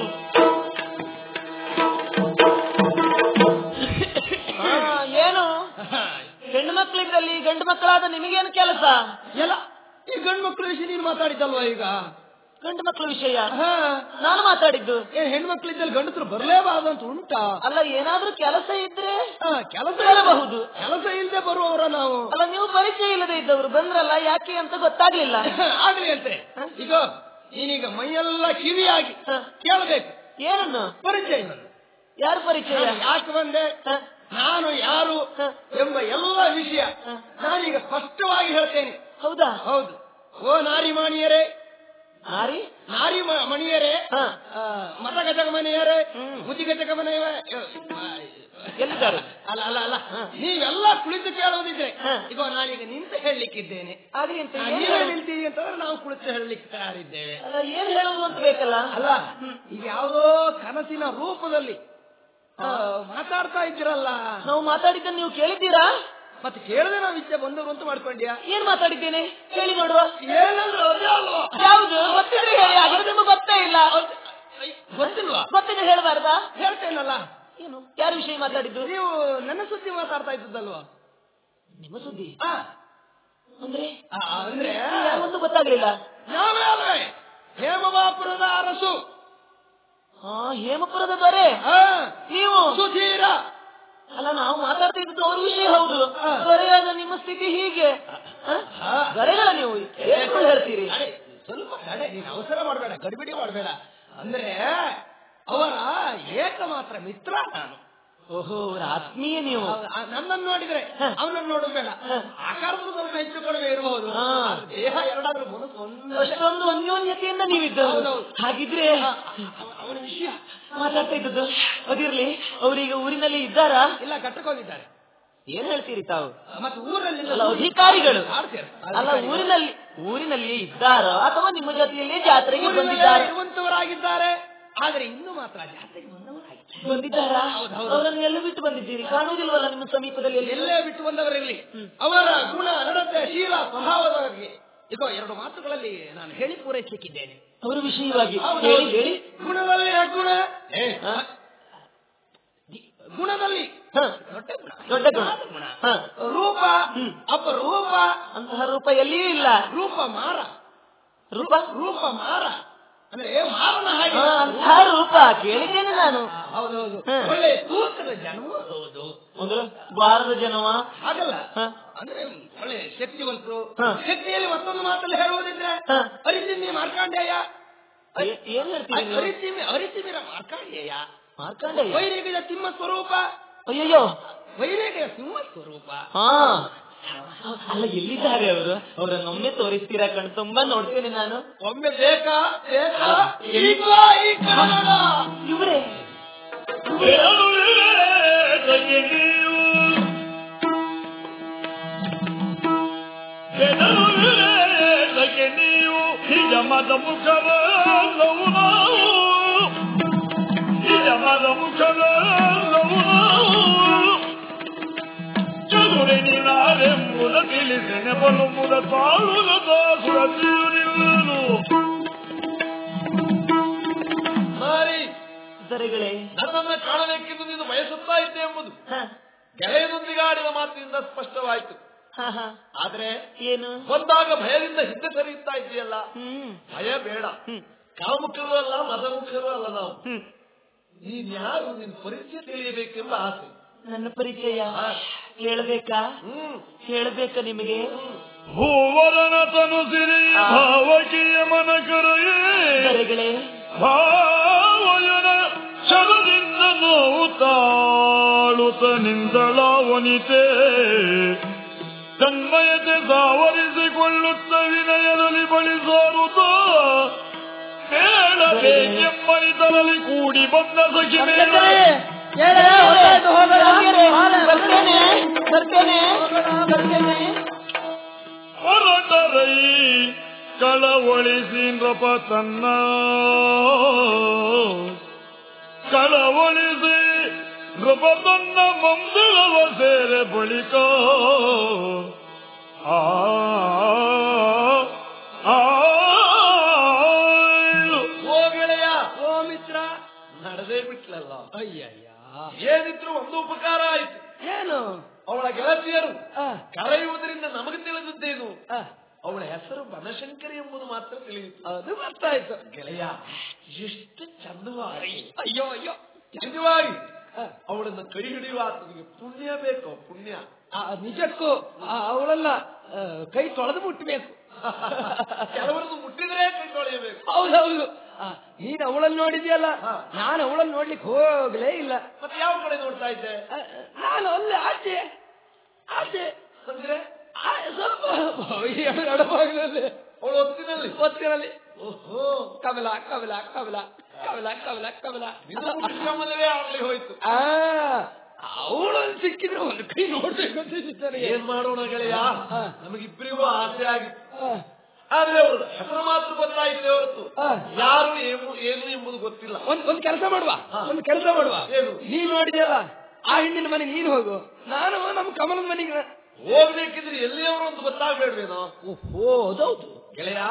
ಆ, ಏನು ಹೆಣ್ಣು ಮಕ್ಕಳಿದ್ರಲ್ಲಿ ಗಂಡು ಮಕ್ಕಳಾದ ನಿಮಗೇನು ಕೆಲಸ ಎಲ್ಲ ಈ ಗಂಡು ಮಕ್ಕಳ ವಿಷಯ ನೀನು ಮಾತಾಡಿದ್ದಲ್ವಾ ಈಗ ಗಂಡು ಮಕ್ಕಳ ವಿಷಯ ಹಾ ನಾನು ಮಾತಾಡಿದ್ದು ಏನ್ ಹೆಣ್ಮಕ್ಳಿದ್ದಲ್ಲಿ ಗಂಡಸರು ಬರ್ಲೇಬಾರ್ದು ಅಂತ ಉಂಟಾ ಅಲ್ಲ ಏನಾದ್ರೂ ಕೆಲಸ ಇದ್ರೆ ಹಾ, ಕೆಲಸ ಬರಬಹುದು ಕೆಲಸ ಇಲ್ಲದೆ ಬರುವವರ ನಾವು ಅಲ್ಲ ನೀವು ಪರಿಚಯ ಇಲ್ಲದೆ ಇದ್ದವರು ಬಂದ್ರಲ್ಲ ಯಾಕೆ ಅಂತ ಗೊತ್ತಾಗ್ಲಿಲ್ಲ ಆಗ್ಲಿ ಅಂತೆ ಈಗ ನೀನೀಗ ಮೈಯೆಲ್ಲ ಕಿವಿಯಾಗಿ ಹ. ಕೇಳಬೇಕು ಏನನ್ನು ಪರಿಚಯ ಯಾರು ಪರಿಚಯ ನಾನು ಯಾಕೆ ಬಂದೆ ಹ? ನಾನು ಯಾರು ಹ. ಎಂಬ ಎಲ್ಲ ವಿಷಯ ಹ. ನಾನೀಗ ಸ್ಪಷ್ಟವಾಗಿ ಹೇಳ್ತೇನೆ ಹೌದಾ ಹೌದು ಓ ನಾರಿ ಮಾಣಿಯರೇ ನಾರಿ ನಾರಿ ಮ- ಮಣಿಯರೇ ಹ. ಆ, ಮತಗಜಗ ಮನೆಯರೇ ಹ್ಮ್. ಮುದಿಗಜಗ ಮನೆಯ ಎಲ್ಲಿದ್ದಾರೆ ಅಲ್ಲ ಅಲ್ಲ ಅಲ್ಲ ನೀವೆಲ್ಲ ಕುಳಿತು ಕೇಳುವುದಿದ್ರೆ ಹ. ಈಗ ನಾನೀಗ ನಿಂತು ಹೇಳಲಿಕ್ಕಿದ್ದೇನೆ ಆಗ್ಲಿ ಅಂತ ಏನ್ ನೀವೇ ಹೇಳುದು? ನಿಲ್ತೀವಿ ಅಂತಂದ್ರೆ ನಾವು ಕುಳಿತು ಹೇಳಲಿಕ್ಕೆ ತಯಾರಿದ್ದೇವೆ ಅಲ್ಲ ಏನ್ ಹೇಳುವುದು ಅಂತ ಬೇಕಲ್ಲ ಅಲ್ಲ ಈಗ ಯಾವುದೋ ಕನಸಿನ ರೂಪದಲ್ಲಿ ಆ, ಮಾತಾಡ್ತಾ ಇದ್ದೀರಲ್ಲ ನಾವು ಮಾತಾಡಿದ್ದನ್ನು ನೀವು ಕೇಳಿದ್ದೀರಾ ಮತ್ತೆ ಕೇಳದೆ ನಾವು ಇಚ್ಛೆ ಬಂದವರು ಅಂತ ಮಾಡ್ಕೊಂಡ್ಯಾ ಏನ್ ಮಾತಾಡಿದ್ದೇನೆ ಹೇಳಿ ನೋಡುವ ಏನಂದ್ರೆ ಅದೇ ಅಲ್ವಾ ಯಾವುದು ಗೊತ್ತಿದ್ರೆ ಹೇಳಿ ಹಾಗಾದ್ರೆ ನಿಮ್ಗೆ ಗೊತ್ತೇ ಇಲ್ಲ ಗೊತ್ತಿಲ್ವಾ ಗೊತ್ತಿದ್ರೆ ಹೇಳಬಾರ್ದಾ ಹೇಳ್ತೇನಲ್ಲ ಏನು ಯಾರ ವಿಷಯ ಮಾತಾಡಿದ್ದು ನೀವು ನನ್ನ ಸುದ್ದಿ ಮಾತಾಡ್ತಾ ಇದ್ದದ್ದಲ್ವಾ ನಿಮ್ಮ ಸುದ್ದಿ ಆ, ಅಂದ್ರೆ ಆ, ಅಂದ್ರೆ ಯಾವಂತೂ ಗೊತ್ತಾಗ್ಲಿಲ್ಲ ನಾವೇ ಅಲ್ವೇ ಹೇಮವಾಪುರದ ಅರಸು ಹಾ ಹೇಮಪುರದ ದೊರೆ ಆ, ನೀವು ಸುಧೀರ ಅಲ್ಲ ನಾವು ಮಾತಾಡ್ತಾ ಇದ್ದದ್ದು ಅವ್ರ ವಿಷಯ ಹೌದು ಹಾ. ದೊರೆಯಾದ ನಿಮ್ಮ ಸ್ಥಿತಿ ಹೀಗೆ ಹ? ಹಾ. ದೊರೆಗಳ ನೀವು ಹೇಳ್ಕೊಂಡು ಹೇಳ್ತೀರಿ ಅರೆ, ಸ್ವಲ್ಪ ತಡೆ ನೀನು ಅವಸರ ಮಾಡಬೇಡ ಗಡಿಬಿಡಿ ಮಾಡಬೇಡ ಅಂದ್ರೆ ಅವರ ಏಕಮಾತ್ರ ಮಿತ್ರ ನಾನು ಓಹೋ ಅವ್ರ ಆತ್ಮೀಯ ನೀವು ಅವ- ಆ ನನ್ನನ್ನು ನೋಡಿದ್ರೆ ಹ. ಅವನನ್ನು ನೋಡೋದು ಬೇಡ ಹ. ಆಕಾರದಲ್ಲಿ ಸ್ವಲ್ಪ ಹೆಚ್ಚು ಕಡಿಮೆ ಇರಬಹುದು ಹಾ. ಆದ್ರೆ ದೇಹ ಎರಡಾದ್ರೂ ಮನಸ್ಸು ಒಂದೇ ಅಷ್ಟೊಂದು ಅನ್ಯೋನ್ಯತೆಯಿಂದ ನೀವಿದ್ದವರು ಹೌದೌದು. ಹಾಗಿದ್ರೆ ಆ, ಅವ- ಅವನ ವಿಷಯ ಮಾತಾಡ್ತಾ ಇದ್ದದ್ದು ಅದಿರ್ಲಿ ಅವರೀಗ ಊರಿನಲ್ಲಿ ಇದ್ದಾರಾ ಇಲ್ಲ ಕಟ್ಟಕ್ಕೆ ಹೋಗಿದ್ದಾರೆ ಏನ್ ಹೇಳ್ತೀರಿ ತಾವು ಮತ್ತೆ ಊರಲ್ಲಿ ಅಲ್ಲ ಅಧಿಕಾರಿಗಳು ಆಡ್ತಾರೆ. ಅಲ್ಲ ಅಧಿಕಾರಿಗಳು. ಊರಿನಲ್ಲಿ ಊರಿನಲ್ಲಿ ಇದ್ದಾರಾ ಅಥವಾ ನಿಮ್ಮ ಜೊತೆಯಲ್ಲಿ ಜಾತ್ರೆಗೆ ಊರಿನಲ್ಲೇ ಬಂದಿದ್ದಾರೆ ಇರುವಂತವರಾಗಿದ್ದಾರೆ ಆದ್ರೆ ಇನ್ನು ಮಾತ್ರ ಜಾತ್ರೆಗೆ ಬಂದವರಾಗಿದ್ದಾರೆ ಬಂದಿದ್ದಾರಾ ಹೌದು, ಹೌದು. ಅವರನ್ನು ಎಲ್ಲ ಬಿಟ್ಟು ಬಂದಿದ್ದೀರಿ ಕಾಣುವುದಿಲ್ವಲ್ಲ ನಿಮ್ಮ ಸಮೀಪದಲ್ಲಿ ಎಲ್ಲಿ? ಎಲ್ಲೇ ಬಿಟ್ಟು ಬಂದವರಿರಲಿ ಅವರ ಗುಣ ನಡತೆ ಶೀಲ ಸ್ವಭಾವದವರಿಗೆ ಈಗ ಎರಡು ಮಾತುಗಳಲ್ಲಿ ನಾನು ಹೇಳಿ ಪೂರೈಸಲಿಕ್ಕಿದ್ದೇನೆ ಅವರ ವಿಷಯವಾಗಿ ಹೌದು, ಹೇಳಿ ಹೌದು. ಹೇಳಿ ಗುಣದಲ್ಲಿ ಗುಣ ಏ, ಹ? ಗುಣದಲ್ಲಿ ಹ. ದೊಡ್ಡ ಗುಣ ದೊಡ್ಡ ಗುಣ ಗುಣ ಹ. ರೂಪ ಹ್ಮ್. ಅಪರೂಪ ಅಂತಹ ರೂಪ ಎಲ್ಲಿಯೂ ಇಲ್ಲ ರೂಪ ಮಾರ ರೂಪ ರೂಪ ಮಾರ ಅಂದ್ರೆ ಮಾರನ ಹಾಗೆ ಹ, ಅಂತಹ ರೂಪ ಕೇಳಿದ್ದೇನೆ ನಾನು ಹೌದೌದು ಹ್ಮ್. ಒಳ್ಳೆ ತೂಕದ ಜನವೂ ಹೌದು ಅಂದ್ರೆ ಬಾರದ ಜನವ ಹಾಗಲ್ಲ ಹ. ಅಂದ್ರೆ ಒಳ್ಳೆ ಶಕ್ತಿವಂತರು ಹ. ಶಕ್ತಿಯಲ್ಲಿ ಮತ್ತೊಂದು ಮಾತಲ್ಲಿ ಹೇಳುವುದಿದ್ರೆ ಹ. ಅರಿತಿಮ್ಮಿ ಮಾರ್ಕಾಂಡೇಯ ಏ- ಏನ್ ಹೇಳ್ತೀರಿ ನೀವು? ಅರಿತಿಮ್ಮಿ ಅರಿತಿಮಿರ ಮಾರ್ಕಾಂಡೇಯ ಮಾರ್ಕಂಡೇಯ ವೈರೇಗದ ಸಿಂಹ ಸ್ವರೂಪ ಅಯ್ಯಯ್ಯೋ ವೈರೇಗದ ಸಿಂಹ ಸ್ವರೂಪ ಹಾ ಅಲ್ಲ ಎಲ್ಲಿದ್ದಾರೆ ಅವರು ಅವರನ್ನೊಮ್ಮೆ ತೋರಿಸ್ತೀರಾ ಕಣ್ ತುಂಬಾ ನೋಡ್ತೇನೆ ನಾನು ಒಮ್ಮೆ ಬೇಕಾ ಬೇಕಾ ಈಗ ಈ ಕನ್ನಡ ಇವರೇ ಬೇರುಳಿರೆ ತೆಗೆ ನೀವು ಯಮದ ಮುಖವೆಲ್ಲವೂ ನಾವು ಈ ಯಮದ ಮುಖವೆಲ್ಲವೂ ನಾವು ಚದುರಿನಾರೆಂಬುದ ತಿಳಿಸೆನೆ ಬಲುಬುದ ತಾಳುದ ಸುರತಿಯುರಿಲ್ಲನು ಮಾರಿ ದೊರೆಗಳೇ ನನ್ನನ್ನ ಕಾಣಬೇಕೆಂದು ನೀನು ಬಯಸುತ್ತಾ ಇದ್ದೆ ಎಂಬುದು ಹ, ಗೆಳೆಯನೊಂದಿಗೆ ಆಡಿದ ಮಾತಿನಿಂದ ಸ್ಪಷ್ಟವಾಯಿತು ಹ, ಹ. ಆದ್ರೆ ಏನು ಬಂದಾಗ ಭಯದಿಂದ ಹಿಂದೆ ಸರಿಯುತ್ತಾ ಇದೆಯಲ್ಲ ಹ್ಮ್ ಭಯ ಬೇಡ ಹ್ಮ್ ಕಾಮುಖರು ಅಲ್ಲ ಮದಮುಖರು ಅಲ್ಲ ನಾವು ಹ್ಮ್ ನೀನ್ ಯಾರು ನಿನ್ ಪರಿಚಯ ತಿಳಿಯಬೇಕೆಂಬ ಆಸೆ ನನ್ನ ಪರಿಚಯ ಕೇಳಬೇಕಾ ಹ್ಮ್ ಕೇಳಬೇಕಾ ನಿಮಗೆ ಹೂವರನ ತನು ಸಿರಿ ಭಾವಕಿಯ ಮನ ಕರೆಯೇ ದೊರೆಗಳೇ ಭಾವಯನ ಶರದಿಂದ ನೋವು ತಾಳುತ್ತ ನಿಂದಳಾವನಿತೆ ತನ್ಮಯತೆ ಸಾವರಿಸಿಕೊಳ್ಳುತ್ತ ವಿನಯದಲ್ಲಿ ಬಳಿ ಸಾರುತ್ತ ಬೇಡಬೇಕೆಂಬನಿತರಲ್ಲಿ ಕೂಡಿ ಬಂದ ಸಖಿ ಮೇಲೆ ಬರ್ತೇನೆ ಬರ್ತೇನೆ ಬರ್ತೇನೆ ಹೊರಟರೈ ಕಳವಳಿಸಿ ನೃಪ ತನ್ನ ಕಳವಳಿಸಿ ನೃಪ ತನ್ನ ಮಂದಳವ ಸೇರೆ ಬಳಿಕ ಆ ಆ ಓ ಗೆಳೆಯ ಓ ಮಿತ್ರ ನಡೆದೇ ಬಿಟ್ಲಲ್ಲ ಅಯ್ಯಯ್ಯ ಏನಿದ್ರು ಒಂದು ಉಪಕಾರ ಆಯ್ತು ಏನು ಅವಳ ಗೆಳತಿಯರು ಆ, ಕರೆಯುವುದರಿಂದ ನಮಗೆ ತಿಳಿದದ್ದೇನು ಆ, ಅವಳ ಹೆಸರು ಬನಶಂಕರಿ ಎಂಬುದು ಮಾತ್ರ ತಿಳಿಯಿತು ಅದು ಗೊತ್ತಾಯ್ತು ಗೆಳೆಯ ಎಷ್ಟು ಚಂದವಾಗಿ ಅಯ್ಯೋ ಅಯ್ಯೋ ನಿಜವಾಗಿ ಆ, ಅವಳನ್ನು ಕೈ ಹಿಡಿಯುವ ಆತನಿಗೆ ಪುಣ್ಯ ಬೇಕು ಪುಣ್ಯ ಆ, ನಿಜಕ್ಕೂ ಆ, ಅವಳನ್ನ ಆ, ಕೈ ತೊಳೆದು ಮುಟ್ಟಬೇಕು ಕೆಲವರನ್ನು ಮುಟ್ಟಿದ್ರೆ ಕೈ ತೊಳೆಯಬೇಕು ಹೌದೌದು ಆ, ನೀನ್ ಅವಳನ್ನು ನೋಡಿದ್ಯಲ್ಲ ಹಾ. ನಾನು ಅವಳನ್ನು ನೋಡ್ಲಿಕ್ಕೆ ಹೋಗ್ಲೇ ಇಲ್ಲ ಮತ್ತೆ ಯಾವ ಕಡೆ ನೋಡ್ತಾ ಇದ್ದೆ ಆ, ನಾನು ಅಲ್ಲೇ ಆಚೆ ಆಚೆ ಅಂದ್ರೆ ಆ, ಸ್ವಲ್ಪ ಈ ಎಡಭಾಗದಲ್ಲಿ ಅವಳು ಹೊತ್ತಿನಲ್ಲಿ ಒತ್ತಿನಲ್ಲಿ ಓಹೋ ಕಮಲ ಕಮಲ ಕಮಲ ಕಮಲ ಕಮಲ ಕಮಲ ನಿನ್ನ ಮುಟ್ಟಿಕೊಂಬಲ್ಲವೇ ಆಗ್ಲಿ ಹೋಯ್ತು ಆ ಅವಳನ್ನು ಸಿಕ್ಕಿದ್ರೆ ಒಂದು ಕೈ ನೋಡ್ಬೇಕು ಅಂತ ಇತ್ತು ನನಗೆ. ಏನ್ ಮಾಡೋಣ ಗೆಳೆಯ ಹಾ. ನಮಗಿಬ್ಬರಿಗೂ ಆಸೆ ಆಗಿತ್ತು ಆ, ಆದ್ರೆ ಅವರು ಹೆಸರು ಮಾತ್ರ ಗೊತ್ತಾಗಿದೆ ಹೊರತು ಹಾ. ಯಾರು ಏನು ಏನು ಎಂಬುದು ಗೊತ್ತಿಲ್ಲ ಒಂದ್ ಒಂದ್ ಕೆಲಸ ಮಾಡುವ ಹಾ. ಒಂದ್ ಕೆಲಸ ಮಾಡುವ ಏನು? ನೀನ್ ನೋಡಿದ್ಯಲ್ಲ ಆ ಹೆಣ್ಣಿನ ಮನೆ ನೀನು ಹೋಗು ನಾನು ನಮ್ಮ ಕಮಲದ ಮನೆಗೆ ಹೋಗ್ಬೇಕಿದ್ರೆ ಎಲ್ಲಿಯವರು ಅಂತ ಗೊತ್ತಾಗ್ಬೇಡ್ವೇನೋ ಓಹೋ ಅದೌದು ಗೆಳೆಯ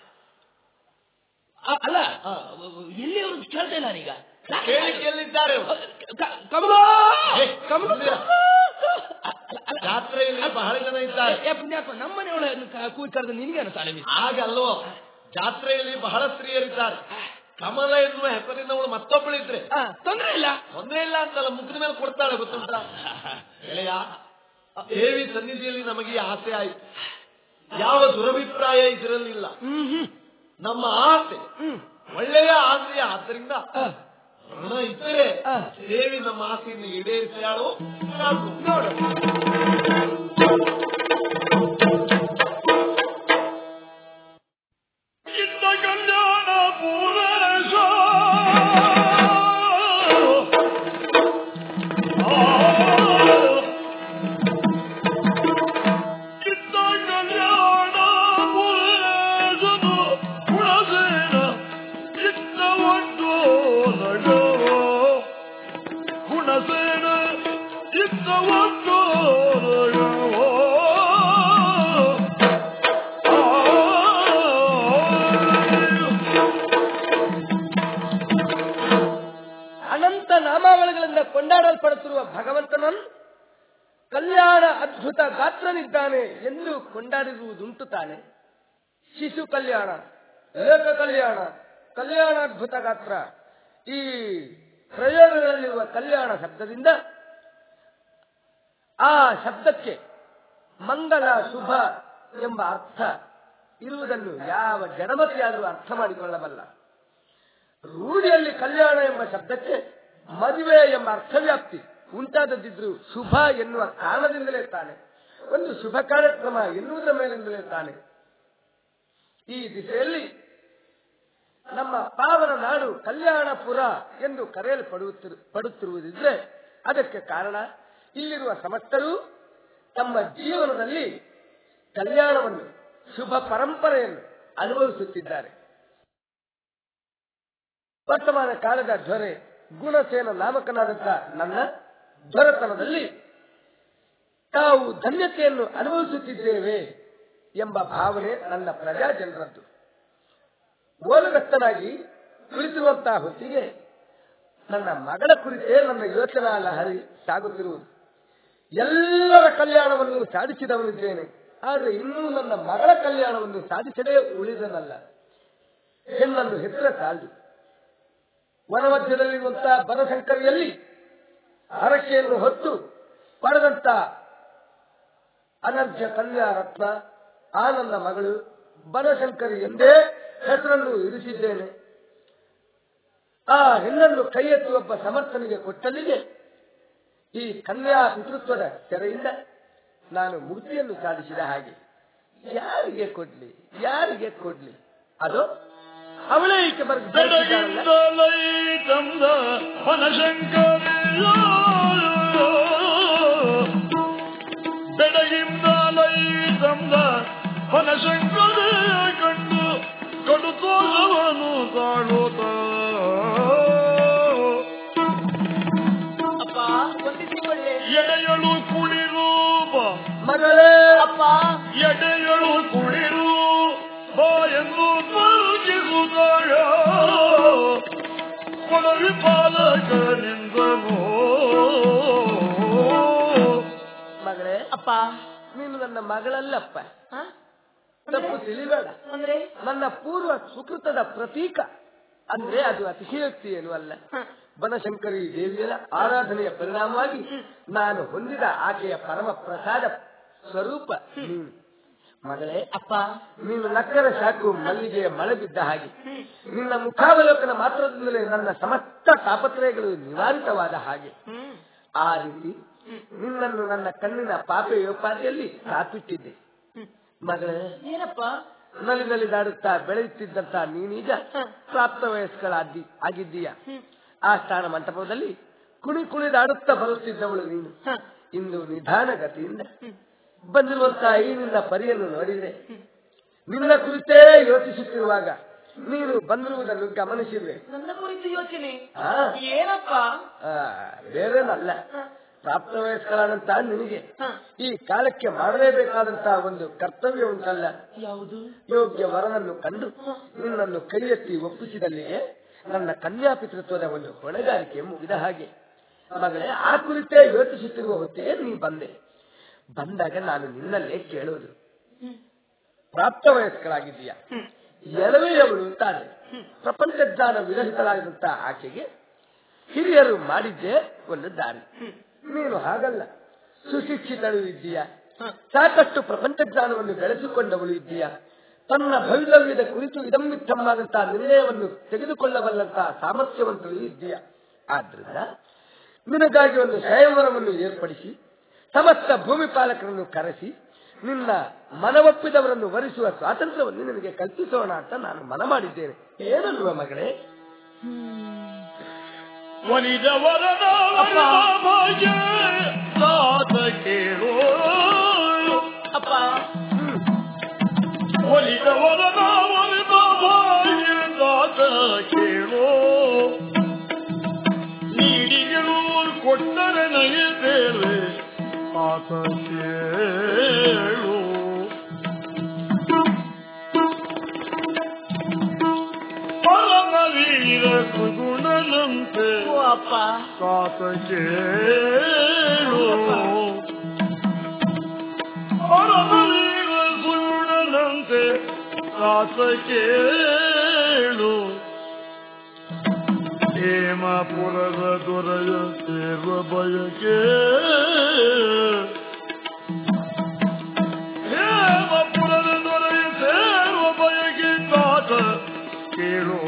ಆ, ಅಲ್ಲ ಹಾ. ಎಲ್ಲಿ ಅವರು ಕೇಳ್ತಾ ಇಲ್ಲ ನಾನೀಗ ಕೇಳಿಕ್ಕೆ ಎಲ್ಲಿದ್ದಾರೆ ಅವ್ರು? ಕ- ಕಮಲ ಏ, ಕಮಲ ಬಂದಿರಾ? ಅಲ್ಲ, ಅಲ್ಲ, ಜಾತ್ರೆಯಲ್ಲಿ ಬಹಳ ಜನ ಇದ್ದಾರೆ ಏ, ಪುಣ್ಯಾತ್ಮ ನಮ್ಮ ಮನೆಯೊಳಗೆ ಕೂಗಿ ಕರೆದು ನಿನ್ಗೇನು ತಾಳೆ ಬಿಸಿ? ಹಾಗಲ್ವೋ ಜಾತ್ರೆಯಲ್ಲಿ ಬಹಳ ಸ್ತ್ರೀಯರಿದ್ದಾರೆ ಕಮಲ ಎನ್ನುವ ಹೆಸರಿನವಳು ಮತ್ತೊಬ್ಬಳಿದ್ರೆ ಆ, ತೊಂದ್ರೆ ಇಲ್ಲ ತೊಂದ್ರೆ ಇಲ್ಲ ಅಂತಲ್ಲ ಮುಖದ ಮೇಲೆ ಕೊಡ್ತಾಳೆ ಗೊತ್ತುಂಟ ಗೆಳೆಯ ದೇವಿ ಸನ್ನಿಧಿಯಲ್ಲಿ ನಮಗೆ ಈ ಆಸೆ ಆಯ್ತು ಯಾವ ದುರಭಿಪ್ರಾಯ ಇದರಲ್ಲಿಲ್ಲ ಹ್ಮ್ ಹ್ಮ್ ನಮ್ಮ ಆಸೆ ಹ್ಮ್ ಒಳ್ಳೆಯ ಆಸೆ ಆದ್ದರಿಂದ ಆ, ಋಣ ಇದ್ದರೆ ಆ. ದೇವಿ ನಮ್ಮ ಆಸೆಯನ್ನು ಈಡೇರಿಸಿಯಾಳು ಸಾಕು. ನೋಡು ಇದ್ದ ಕಲ್ಯಾಣ ಪೂರೇಶ ಇದ್ದ ಕಲ್ಯಾಣ ಪೂರೇಶನು ಗುಣಸೇನ ಇದ್ದ ಒಂದು ನಗವೋ ಗುಣಸೇನ ಇದ್ದ ಒಂದು ನಗವೋ ಅನಂತ ನಾಮಾವಳಿಗಳಿಂದ ಕೊಂಡಾಡಲ್ಪಡುತ್ತಿರುವ ಭಗವಂತನನ್ನು ಕಲ್ಯಾಣ ಅದ್ಭುತ ಗಾತ್ರನಿದ್ದಾನೆ ಎಂದು ಕೊಂಡಾಡಿರುವುದುಂಟು ತಾನೆ ಶಿಶು ಕಲ್ಯಾಣ ಲೋಕ ಕಲ್ಯಾಣ ಕಲ್ಯಾಣಾದ್ಭುತ ಗಾತ್ರ ಈ ಪ್ರಯೋಗಗಳಲ್ಲಿರುವ ಕಲ್ಯಾಣ ಶಬ್ದದಿಂದ ಆ ಶಬ್ದಕ್ಕೆ ಮಂಗಲ ಶುಭ ಎಂಬ ಅರ್ಥ ಇರುವುದನ್ನು ಯಾವ ಜಡಮತಿಯಾದರೂ ಅರ್ಥ ಮಾಡಿಕೊಳ್ಳಬಲ್ಲ ರೂಢಿಯಲ್ಲಿ ಕಲ್ಯಾಣ ಎಂಬ ಶಬ್ದಕ್ಕೆ ಮದುವೆ ಎಂಬ ಅರ್ಥವ್ಯಾಪ್ತಿ ಉಂಟಾದದಿದ್ರು ಶುಭ ಎನ್ನುವ ಕಾರಣದಿಂದಲೇ ತಾನೆ ಒಂದು ಶುಭ ಕಾರ್ಯಕ್ರಮ ಎನ್ನುವುದರ ಮೇಲಿಂದಲೇ ತಾನೆ ಈ ದಿಸೆಯಲ್ಲಿ ನಮ್ಮ ಪಾವನ ನಾಡು ಕಲ್ಯಾಣಪುರ ಎಂದು ಕರೆಯಲ್ಪಡುತ್ತಿರು ಪಡುತ್ತಿರುವುದಿದ್ರೆ ಅದಕ್ಕೆ ಕಾರಣ ಇಲ್ಲಿರುವ ಸಮಸ್ತರು ತಮ್ಮ ಜೀವನದಲ್ಲಿ ಕಲ್ಯಾಣವನ್ನು ಶುಭ ಪರಂಪರೆಯನ್ನು ಅನುಭವಿಸುತ್ತಿದ್ದಾರೆ ವರ್ತಮಾನ ಕಾಲದ ದೊರೆ ಗುಣಸೇನ ನಾಮಕನಾದಂತ ನನ್ನ ದೊರೆತನದಲ್ಲಿ ತಾವು ಧನ್ಯತೆಯನ್ನು ಅನುಭವಿಸುತ್ತಿದ್ದೇವೆ ಎಂಬ ಭಾವನೆ ನನ್ನ ಪ್ರಜಾ ಜನರದ್ದು ಓಲಗಸ್ತನಾಗಿ ಕುಳಿತಿರುವಂತಹ ಹೊತ್ತಿಗೆ ನನ್ನ ಮಗಳ ಕುರಿತೇ ನನ್ನ ಯೋಚನಾ ಲಹರಿ ಸಾಗುತ್ತಿರುವುದು ಎಲ್ಲರ ಕಲ್ಯಾಣವನ್ನು ಸಾಧಿಸಿದವನಿದ್ದೇನೆ ಆದರೆ ಇನ್ನೂ ನನ್ನ ಮಗಳ ಕಲ್ಯಾಣವನ್ನು ಸಾಧಿಸಲೇ ಉಳಿದನಲ್ಲ ಹೆಣ್ಣನ್ನು ಹೆಸರ ಸಾಲದು ವನಮಧ್ಯದಲ್ಲಿರುವಂತಹ ಬನಶಂಕರಿಯಲ್ಲಿ ಹರಕೆಯನ್ನು ಹೊತ್ತು ಪಡೆದಂತ ಅನರ್ಜ ಕನ್ಯಾ ರತ್ನ ಆ ನನ್ನ ಮಗಳು ಬನಶಂಕರಿ ಎಂದೇ ಹೆಸರನ್ನು ಇರಿಸಿದ್ದೇನೆ ಆ ಹೆಣ್ಣನ್ನು ಕೈ ಎತ್ತಿ ಒಬ್ಬ ಸಮರ್ಥನಿಗೆ ಕೊಟ್ಟಲ್ಲಿಗೆ ಈ ಕನ್ಯಾ ಪಿತೃತ್ವದ ತೆರೆಯಿಂದ ನಾನು ಮುಕ್ತಿಯನ್ನು ಸಾಧಿಸಿದ ಹಾಗೆ ಯಾರಿಗೆ ಕೊಡ್ಲಿ ಯಾರಿಗೆ ಕೊಡ್ಲಿ ಅದು ಅವಳೇ ಈಕೆ ಬರೆದು ಬೆಡಗಿಂದಲೈ ತಂದ ಹೊನಶಂಕರಿಯೋ ಬೆಡಗಿಂದಲೈ ತಂದ ಹೊನಶಂಕರಿಯ ಕಂಡು ಕಡುತೋಷವನ್ನು ತಾಳುತ್ತ ಅಪ್ಪ ವಂದಿಸಿಕೊಳ್ಳೆ ಎಡೆಯಳು ಕುಳಿರೂಪ ಮಗಳೇ ಅಪ್ಪ ಎಡೆಯಳು ಕುಳಿರು ಬಾ ಎಂದು ತಲುಕಿಸುತ್ತಾಯ ಕೊಡವಿ ಪಾಲಕನಿಂದನೋ ಮಗಳೇ ಅಪ್ಪ ನೀನು ನನ್ನ ಮಗಳಲ್ಲಪ್ಪ ಹ? ತಪ್ಪು ತಿಳಿಬೇಡ ಅಂದ್ರೆ ನನ್ನ ಪೂರ್ವ ಸುಕೃತದ ಪ್ರತೀಕ ಅಂದ್ರೆ ಅದು ಅತಿಶಯೋಕ್ತಿ ಏನು ಅಲ್ಲ ಹ. ಬನಶಂಕರಿ ದೇವಿಯರ ಆರಾಧನೆಯ ಪರಿಣಾಮವಾಗಿ ನಾನು ಹೊಂದಿದ ಆಕೆಯ ಪರಮ ಪ್ರಸಾದ ಸ್ವರೂಪ ನೀನು ಮಗಳೇ ಅಪ್ಪ ನೀನು ನಕ್ಕರ ಸಾಕು ಮಲ್ಲಿಗೆಯ ಮಳೆ ಬಿದ್ದ ಹಾಗೆ ನಿನ್ನ ಮುಖಾವಲೋಕನ ಮಾತ್ರದಿಂದಲೇ ನನ್ನ ಸಮಸ್ತ ತಾಪತ್ರಯಗಳು ನಿವಾರಿತವಾದ ಹಾಗೆ ಹ್ಮ್ ಆ ರೀತಿ ನಿನ್ನನ್ನು ನನ್ನ ಕಣ್ಣಿನ ಪಾಪೆ ಯೋಪಾದಿಯಲ್ಲಿ ಕಾಪಿಟ್ಟಿದ್ದೆ ಮಗಳೇ ಏನಪ್ಪ ನಲಿ ನಲಿದಾಡುತ್ತಾ ಬೆಳೆಯುತ್ತಿದ್ದಂತ ನೀನೀಗ ಪ್ರಾಪ್ತ ವಯಸ್ಕಳಾದ್ದಿ ಆಗಿದ್ದೀಯ ಆ ಸ್ಥಾನ ಮಂಟಪದಲ್ಲಿ ಕುಣಿ ಕುಣಿದಾಡುತ್ತಾ ಬರುತ್ತಿದ್ದವಳು ನೀನು ಹ. ಇಂದು ನಿಧಾನಗತಿಯಿಂದ ಬಂದಿರುವಂತಹ ಈ ನಿನ್ನ ಪರಿಯನ್ನು ನೋಡಿದ್ರೆ ನಿನ್ನ ಕುರಿತೇ ಯೋಚಿಸುತ್ತಿರುವಾಗ ನೀನು ಬಂದಿರುವುದನ್ನು ಗಮನಿಸಿರುವೆ ನನ್ನ ಕುರಿತು ಯೋಚನೆ ಆ, ಏನಪ್ಪ ಆ, ಬೇರೇನಲ್ಲ ಪ್ರಾಪ್ತ ವಯಸ್ಕಳಾದಂತ ನಿನಗೆ ಹ. ಈ ಕಾಲಕ್ಕೆ ಮಾಡಲೇಬೇಕಾದಂತಹ ಒಂದು ಕರ್ತವ್ಯ ಉಂಟಲ್ಲ ಯಾವುದು ಯೋಗ್ಯ ವರನನ್ನು ಕಂಡು ನಿನ್ನನ್ನು ಕೈ ಎತ್ತಿ ಒಪ್ಪಿಸಿದಲ್ಲಿಗೆ ನನ್ನ ಕನ್ಯಾಪಿತೃತ್ವದ ಒಂದು ಹೊಣೆಗಾರಿಕೆ ಮುಗಿದ ಹಾಗೆ ಮಗಳೇ ಆ ಕುರಿತೇ ಯೋಚಿಸುತ್ತಿರುವ ಹೊತ್ತಿಗೆ ನೀ ಬಂದೆ ಬಂದಾಗ ನಾನು ನಿನ್ನಲ್ಲೇ ಕೇಳೋದು ಪ್ರಾಪ್ತ ವಯಸ್ಕರಾಗಿದ್ದೀಯ ಎಳವೆಯವಳು ತಾನೆ ಪ್ರಪಂಚ ಜ್ಞಾನ ವಿರಹಿತಳಾಗಿರುವಂತಹ ಆಕೆಗೆ ಹಿರಿಯರು ಮಾಡಿದ್ದೇ ಒಂದು ದಾರಿ ನೀನು ಹಾಗಲ್ಲ ಸುಶಿಕ್ಷಿತಳು ಇದ್ದೀಯ ಸಾಕಷ್ಟು ಪ್ರಪಂಚ ಜ್ಞಾನವನ್ನು ಬೆಳೆಸಿಕೊಂಡವಳು ಇದ್ದೀಯ ತನ್ನ ಭವಿತವ್ಯದ ಕುರಿತು ಇದಮ್ಮಿತ್ತಮ್ಮಾದಂತಹ ನಿರ್ಣಯವನ್ನು ತೆಗೆದುಕೊಳ್ಳಬಲ್ಲಂತಹ ಸಾಮರ್ಥ್ಯವಂತಳು ಇದ್ದೀಯ ಆದ್ರಿಂದ ನಿನಗಾಗಿ ಒಂದು ಸ್ವಯಂವರವನ್ನು ಏರ್ಪಡಿಸಿ ಸಮಸ್ತ ಭೂಮಿ ಪಾಲಕರನ್ನು ಕರೆಸಿ ನಿನ್ನ ಮನವೊಪ್ಪಿದವರನ್ನು ವರಿಸುವ ಸ್ವಾತಂತ್ರ್ಯವನ್ನು ನಿನಗೆ ಕಲ್ಪಿಸೋಣ ಅಂತ ನಾನು ಮನ ಮಾಡಿದ್ದೇನೆ ಏನಲ್ವ ಮಗಳೇ ಒಲಿದವರನ ಭಾಗ್ಯ ಸಾತ ಕೇಳೋ ಅಪ್ಪ ಒಲಿದವರನ ಒಲಿದ ಭಾಗ್ಯ ಸಾತ ಕೇಳೋ ನೀಡಿಗಳು ಕೊಟ್ಟರೆ ನಗಿದ್ದೇವೆ ಆತ ಕೇಳು ಪರಮವೀರ ಸುಗುಣನಂತೆ ಓ ಅಪ್ಪ ಕಾತ ಕೇಳು ಪರಮವೀರ ಸುಗುಣನಂತೆ ಕಾತ ಕೇಳು ಹೇಮಪುರದ ದೊರೆಯ ಸೇರುವ ಬಯಕೆ ಹೇಮಪುರದ ದೊರೆಯ ಸೇರುವ ಬಯಕೆ ಕಾತ ಕೇಳೋ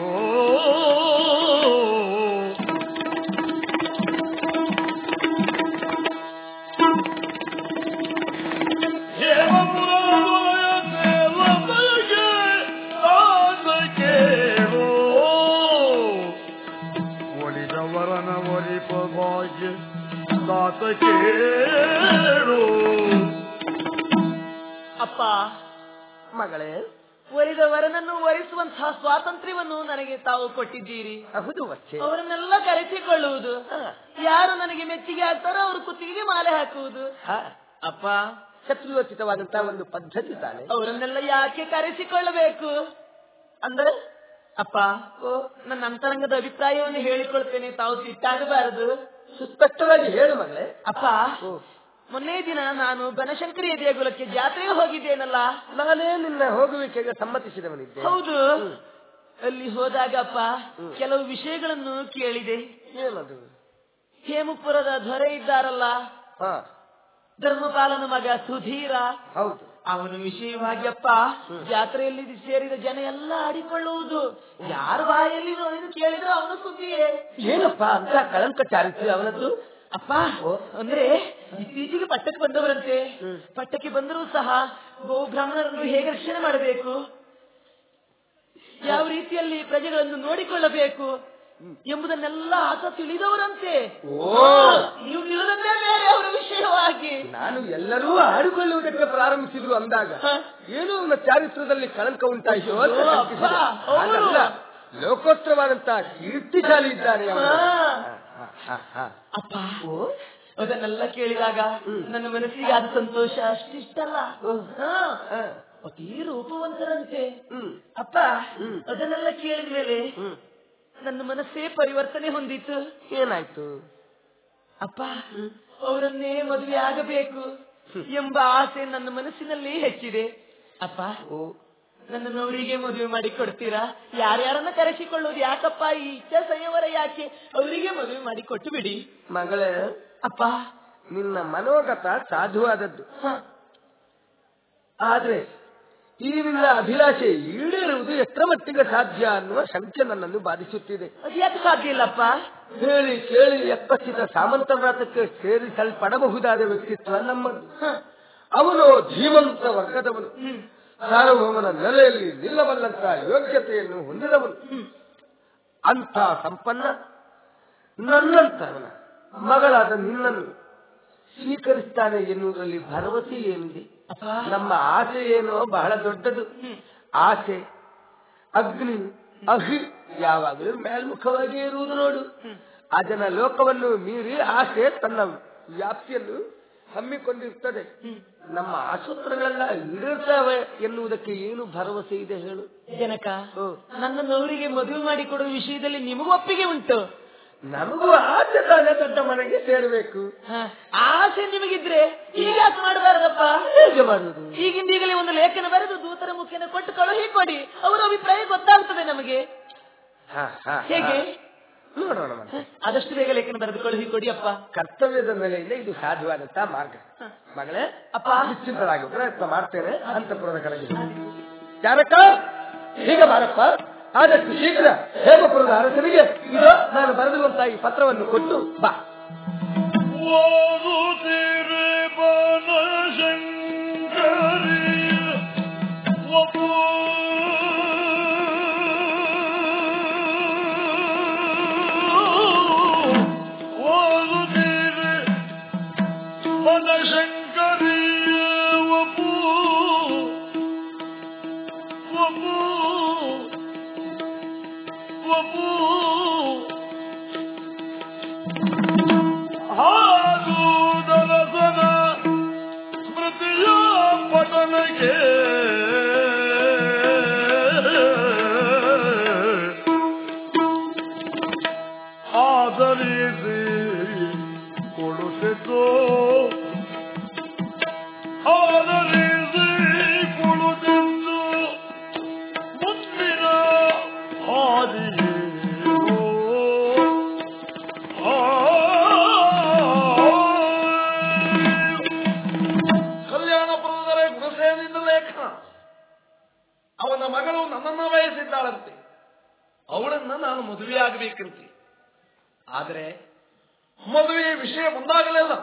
ಹೇಮಪುರದ ದೊರೆಯ ಸೇರುವ ಬಯಕೆ ಕಾತ ಕೇಳೋ ಒಲಿದವರನ ಒಲಿಪ ಭಾಗ್ಯ ಕಾತ ಕೇಳು ಅಪ್ಪ ಮಗಳೇ ಒಲಿದ ವರನನ್ನು ವರಿಸುವಂತಹ ಸ್ವಾತಂತ್ರ್ಯವನ್ನು ನನಗೆ ತಾವು ಕೊಟ್ಟಿದ್ದೀರಿ ಹೌದು ವಚ್ಚೆ ಅವರನ್ನೆಲ್ಲ ಕರೆಸಿಕೊಳ್ಳುವುದು ಹಾ. ಯಾರು ನನಗೆ ಮೆಚ್ಚುಗೆ ಆಗ್ತಾರೋ ಅವ್ರ ಕುತ್ತಿಗೆಗೆ ಮಾಲೆ ಹಾಕುವುದು ಹಾ, ಅಪ್ಪ ಶತ್ರುಯೋಚಿತವಾದಂತಹ ಒಂದು ಪದ್ಧತಿ ತಾನೆ ಅವರನ್ನೆಲ್ಲ ಯಾಕೆ ಕರೆಸಿಕೊಳ್ಳಬೇಕು ಅಂದ್ರೆ ಅಪ್ಪ ನನ್ನ ಅಂತರಂಗದ ಅಭಿಪ್ರಾಯವನ್ನು ಹೇಳಿಕೊಳ್ತೇನೆ ತಾವು ಸಿಟ್ಟಾಗಬಾರದು ಸುಸ್ಪಷ್ಟವಾಗಿ ಹೇಳು ಮಗಳೇ ಅಪ್ಪ ಓ, ಮೊನ್ನೆ ದಿನ ನಾನು ಬನಶಂಕರಿಯ ದೇಗುಲಕ್ಕೆ ಜಾತ್ರೆಗೆ ಹೋಗಿದ್ದೇನಲ್ಲ ನಾನೇ ನಿನ್ನ ಹೋಗುವಿಕೆಗೆ ಸಮ್ಮತಿಸಿದವನಿದ್ದೆ ಹೌದು ಅಲ್ಲಿ ಹೋದಾಗ ಅಪ್ಪ ಕೆಲವು ವಿಷಯಗಳನ್ನು ಕೇಳಿದೆ ಏನದು ಹೇಮಪುರದ ದೊರೆ ಇದ್ದಾರಲ್ಲ ಹಾ ಧರ್ಮಪಾಲನ ಮಗ ಸುಧೀರ ಹೌದು ಅವನ ವಿಷಯವಾಗಿ ಅಪ್ಪ ಜಾತ್ರೆಯಲ್ಲಿ ಸೇರಿದ ಜನ ಎಲ್ಲ ಆಡಿಕೊಳ್ಳುವುದು ಯಾರ ಬಾಯಲ್ಲಿ ಏನು ಕೇಳಿದ್ರು ಅವನ ಸುದ್ದಿಯೇ ಏನಪ್ಪ ಅಂತ ಕಳಂಕ ಚಾರಿತ್ರ್ಯ ಅವನದ್ದು ಅಪ್ಪ ಅಂದ್ರೆ ಇತ್ತೀಚೆಗೆ ಪಟ್ಟಕ್ಕೆ ಬಂದವರಂತೆ ಪಟ್ಟಕ್ಕೆ ಬಂದರೂ ಸಹ ಬಹು ಬ್ರಾಹ್ಮಣರನ್ನು ಹೇಗೆ ರಕ್ಷಣೆ ಮಾಡಬೇಕು ಯಾವ ರೀತಿಯಲ್ಲಿ ಪ್ರಜೆಗಳನ್ನು ನೋಡಿಕೊಳ್ಳಬೇಕು ಎಂಬುದನ್ನೆಲ್ಲ ಆತ ತಿಳಿದವರಂತೆ ಓ ನೀವು ತಿಳಿದದ್ದೇ ಬೇರೆ ಅವರ ವಿಷಯವಾಗಿ ನಾನು ಎಲ್ಲರೂ ಆಡಿಕೊಳ್ಳುವುದಕ್ಕೆ ಪ್ರಾರಂಭಿಸಿದ್ರು ಅಂದಾಗ ಹ. ಏನೋ ಅವನ ಚಾರಿತ್ರದಲ್ಲಿ ಕಳಂಕ ಉಂಟಾಯಿತು ಅಂತ ಓ, ಶಂಕಿಸಿದೆ. ಅಪ್ಪ, ಹೌದು. ಹಾಗಲ್ಲ ಲೋಕೋತ್ತರವಾದಂತಹ ಕೀರ್ತಿಶಾಲಿ ಇದ್ದಾನೆ ಅವನು. ಹಾ. ಹ, ಹ, ಹ. ಅಪ್ಪ ಅದನ್ನೆಲ್ಲ ಕೇಳಿದಾಗ ನನ್ನ ಮನಸ್ಸಿಗೆ ಆದ ಸಂತೋಷ ಅಷ್ಟಿಷ್ಟಲ್ಲ ಹಾ. ಹ. ಅತೀ ರೂಪವಂತರಂತೆ ಹ್ಮ್. ಅಪ್ಪ ಅದನ್ನೆಲ್ಲ ಕೇಳಿದ ಮೇಲೆ ಹ್ಮ್. ನನ್ನ ಮನಸ್ಸೇ ಪರಿವರ್ತನೆ ಹೊಂದಿತ್ತು ಏನಾಯ್ತು ಅಪ್ಪ ಅವರನ್ನೇ ಮದುವೆ ಆಗಬೇಕು ಎಂಬ ಆಸೆ ನನ್ನ ಮನಸ್ಸಿನಲ್ಲಿ ಹೆಚ್ಚಿದೆ ಅಪ್ಪ ಓ ನನ್ನನ್ನು ಅವರಿಗೆ ಮದುವೆ ಮಾಡಿ ಕೊಡ್ತೀರಾ ಯಾರ್ಯಾರನ್ನ ಕರೆಸಿಕೊಳ್ಳುವುದು ಯಾಕಪ್ಪ ಈ ಇಚ್ಛಾ ಸಂಯವರ ಯಾಕೆ ಅವರಿಗೆ ಮದುವೆ ಮಾಡಿ ಕೊಟ್ಟು ಬಿಡಿ ಮಗಳೇ ಅಪ್ಪ ನಿನ್ನ ಮನೋಗತ ಸಾಧುವಾದದ್ದು ಹ, ಆದ್ರೆ ಈ ನಿನ್ನ ಅಭಿಲಾಷೆ ಈಡೇರುವುದು ಎಷ್ಟರ ಮಟ್ಟಿಗೆ ಸಾಧ್ಯ ಅನ್ನುವ ಶಂಕೆ ನನ್ನನ್ನು ಬಾಧಿಸುತ್ತಿದೆ ಅದು ಯಾಕೆ ಸಾಧ್ಯ ಇಲ್ಲಪ್ಪ ಹೇಳಿ ಕೇಳಿ ಎಪ್ಪತ್ತಿದ ಸಾಮಂತ ವ್ರಾತಕ್ಕೆ ಸೇರಿಸಲ್ಪಡಬಹುದಾದ ವ್ಯಕ್ತಿತ್ವ ನಮ್ಮದು ಅವನು ಧೀಮಂತ ವರ್ಗದವನು ಸಾರ್ವಭೌಮನ ನೆಲೆಯಲ್ಲಿ ನಿಲ್ಲಬಲ್ಲಂತ ಯೋಗ್ಯತೆಯನ್ನು ಹೊಂದಿದವನು ಅಂಥ ಸಂಪನ್ನ ನನ್ನಂತವನ ಮಗಳಾದ ನಿನ್ನನ್ನು ಸ್ವೀಕರಿಸ್ತಾನೆ ಎನ್ನುವುದರಲ್ಲಿ ಭರವಸೆ ಏನಿದೆ ನಮ್ಮ ಆಸೆ ಏನೋ ಬಹಳ ದೊಡ್ಡದು ಆಸೆ ಅಗ್ನಿ ಅಹಿ ಯಾವಾಗಲೂ ಮೇಲ್ಮುಖವಾಗಿ ಇರುವುದು ನೋಡು ಅದನ್ನ ಲೋಕವನ್ನು ಮೀರಿ ಆಸೆ ತನ್ನ ವ್ಯಾಪ್ತಿಯನ್ನು ಹಮ್ಮಿಕೊಂಡಿರ್ತದೆ ನಮ್ಮ ಆಸೂತ್ರಗಳೆಲ್ಲ ಈಡೇರ್ತವೆ ಎನ್ನುವುದಕ್ಕೆ ಏನು ಭರವಸೆ ಇದೆ ಹೇಳು ಜನಕ ಓ, ನನ್ನನ್ನು ಅವರಿಗೆ ಮದುವೆ ಮಾಡಿ ಕೊಡುವ ವಿಷಯದಲ್ಲಿ ನಿಮಗೂ ಒಪ್ಪಿಗೆ ಉಂಟು ನಮಗೂ ಆಸೆ ತಾನೇ ದೊಡ್ಡ ಮನೆಗೆ ಸೇರಬೇಕು ಹ, ಆಸೆ ನಿಮಗಿದ್ರೆ ಈಗ ಯಾಕೆ ಮಾಡಬಾರದಪ್ಪ ಹೇಗೆ ಮಾಡುವುದು ಈಗಿಂದ ಈಗಲೇ ಒಂದು ಲೇಖನ ಬರೆದು ದೂತರ ಮುಖೇನ ಕೊಟ್ಟು ಕಳುಹಿ ಕೊಡಿ ಅವರ ಅಭಿಪ್ರಾಯ ಗೊತ್ತಾಗ್ತದೆ ನಮಗೆ ಹಾ, ಹಾ, ಹೇಗೆ ಹಾ. ನೋಡೋಣ ಮತ್ತೆ. ಆದಷ್ಟು ಬೇಗ ಲೇಖನ ಬರೆದು ಕಳುಹಿ ಕೊಡಿ ಅಪ್ಪ ಕರ್ತವ್ಯದ ನೆಲೆಯಿಂದ ಇದು ಸಾಧ್ಯವಾದಂತ ಮಾರ್ಗ ಮಗಳೇ ಅಪ್ಪ. ನಿಶ್ಚಿಂತರಾಗಿ ಪ್ರಯತ್ನ ಮಾಡ್ತೇನೆ ಅಂತಪುರದ ಕಡೆಗೆ ಚಾರಕ ಹೀಗ ಬಾರಪ್ಪ ಆದಷ್ಟು ಶೀಘ್ರ ಹೇಮಪುರದ ಅರಸನಿಗೆ ಇದು ನಾನು ಬರೆದಿರುವಂತಹ ಈ ಪತ್ರವನ್ನು ಕೊಟ್ಟು ಬಾ ಓದುತ್ತಿರೆ ಬನಶಂಕರಿ ಒಪ್ಪು ಓದುತ್ತಿರೆ ಬನಶಂಕರಿ ಒಪ್ಪು ಒಪ್ಪು ಒಪ್ಪು ಹಾದುದರಸನ ಸ್ಮೃತಿಯ ಪಠನಕ್ಕೆ ಆಧರಿಸಿ ಕೊಡುತ್ತಿತ್ತು ಆಧರಿಸಿ ಕೊಡುತ್ತಿತ್ತು ಮುಂದಿನ ಹಾದಿಯೇನೋ ಕಲ್ಯಾಣಪುರದರೆ ಗುಣಸೇನಿಂದ ಲೇಖನ ಅವನ ಮಗಳು ನನ್ನನ್ನ ವಯಸ್ಸಿದ್ದಾಳಂತೆ ಅವಳನ್ನ ನಾನು ಮದುವೆಯಾಗಬೇಕಂತೆ ಆದರೆ ಮದುವೆಯ ವಿಷಯ ಬಂದಾಗಲೆಲ್ಲ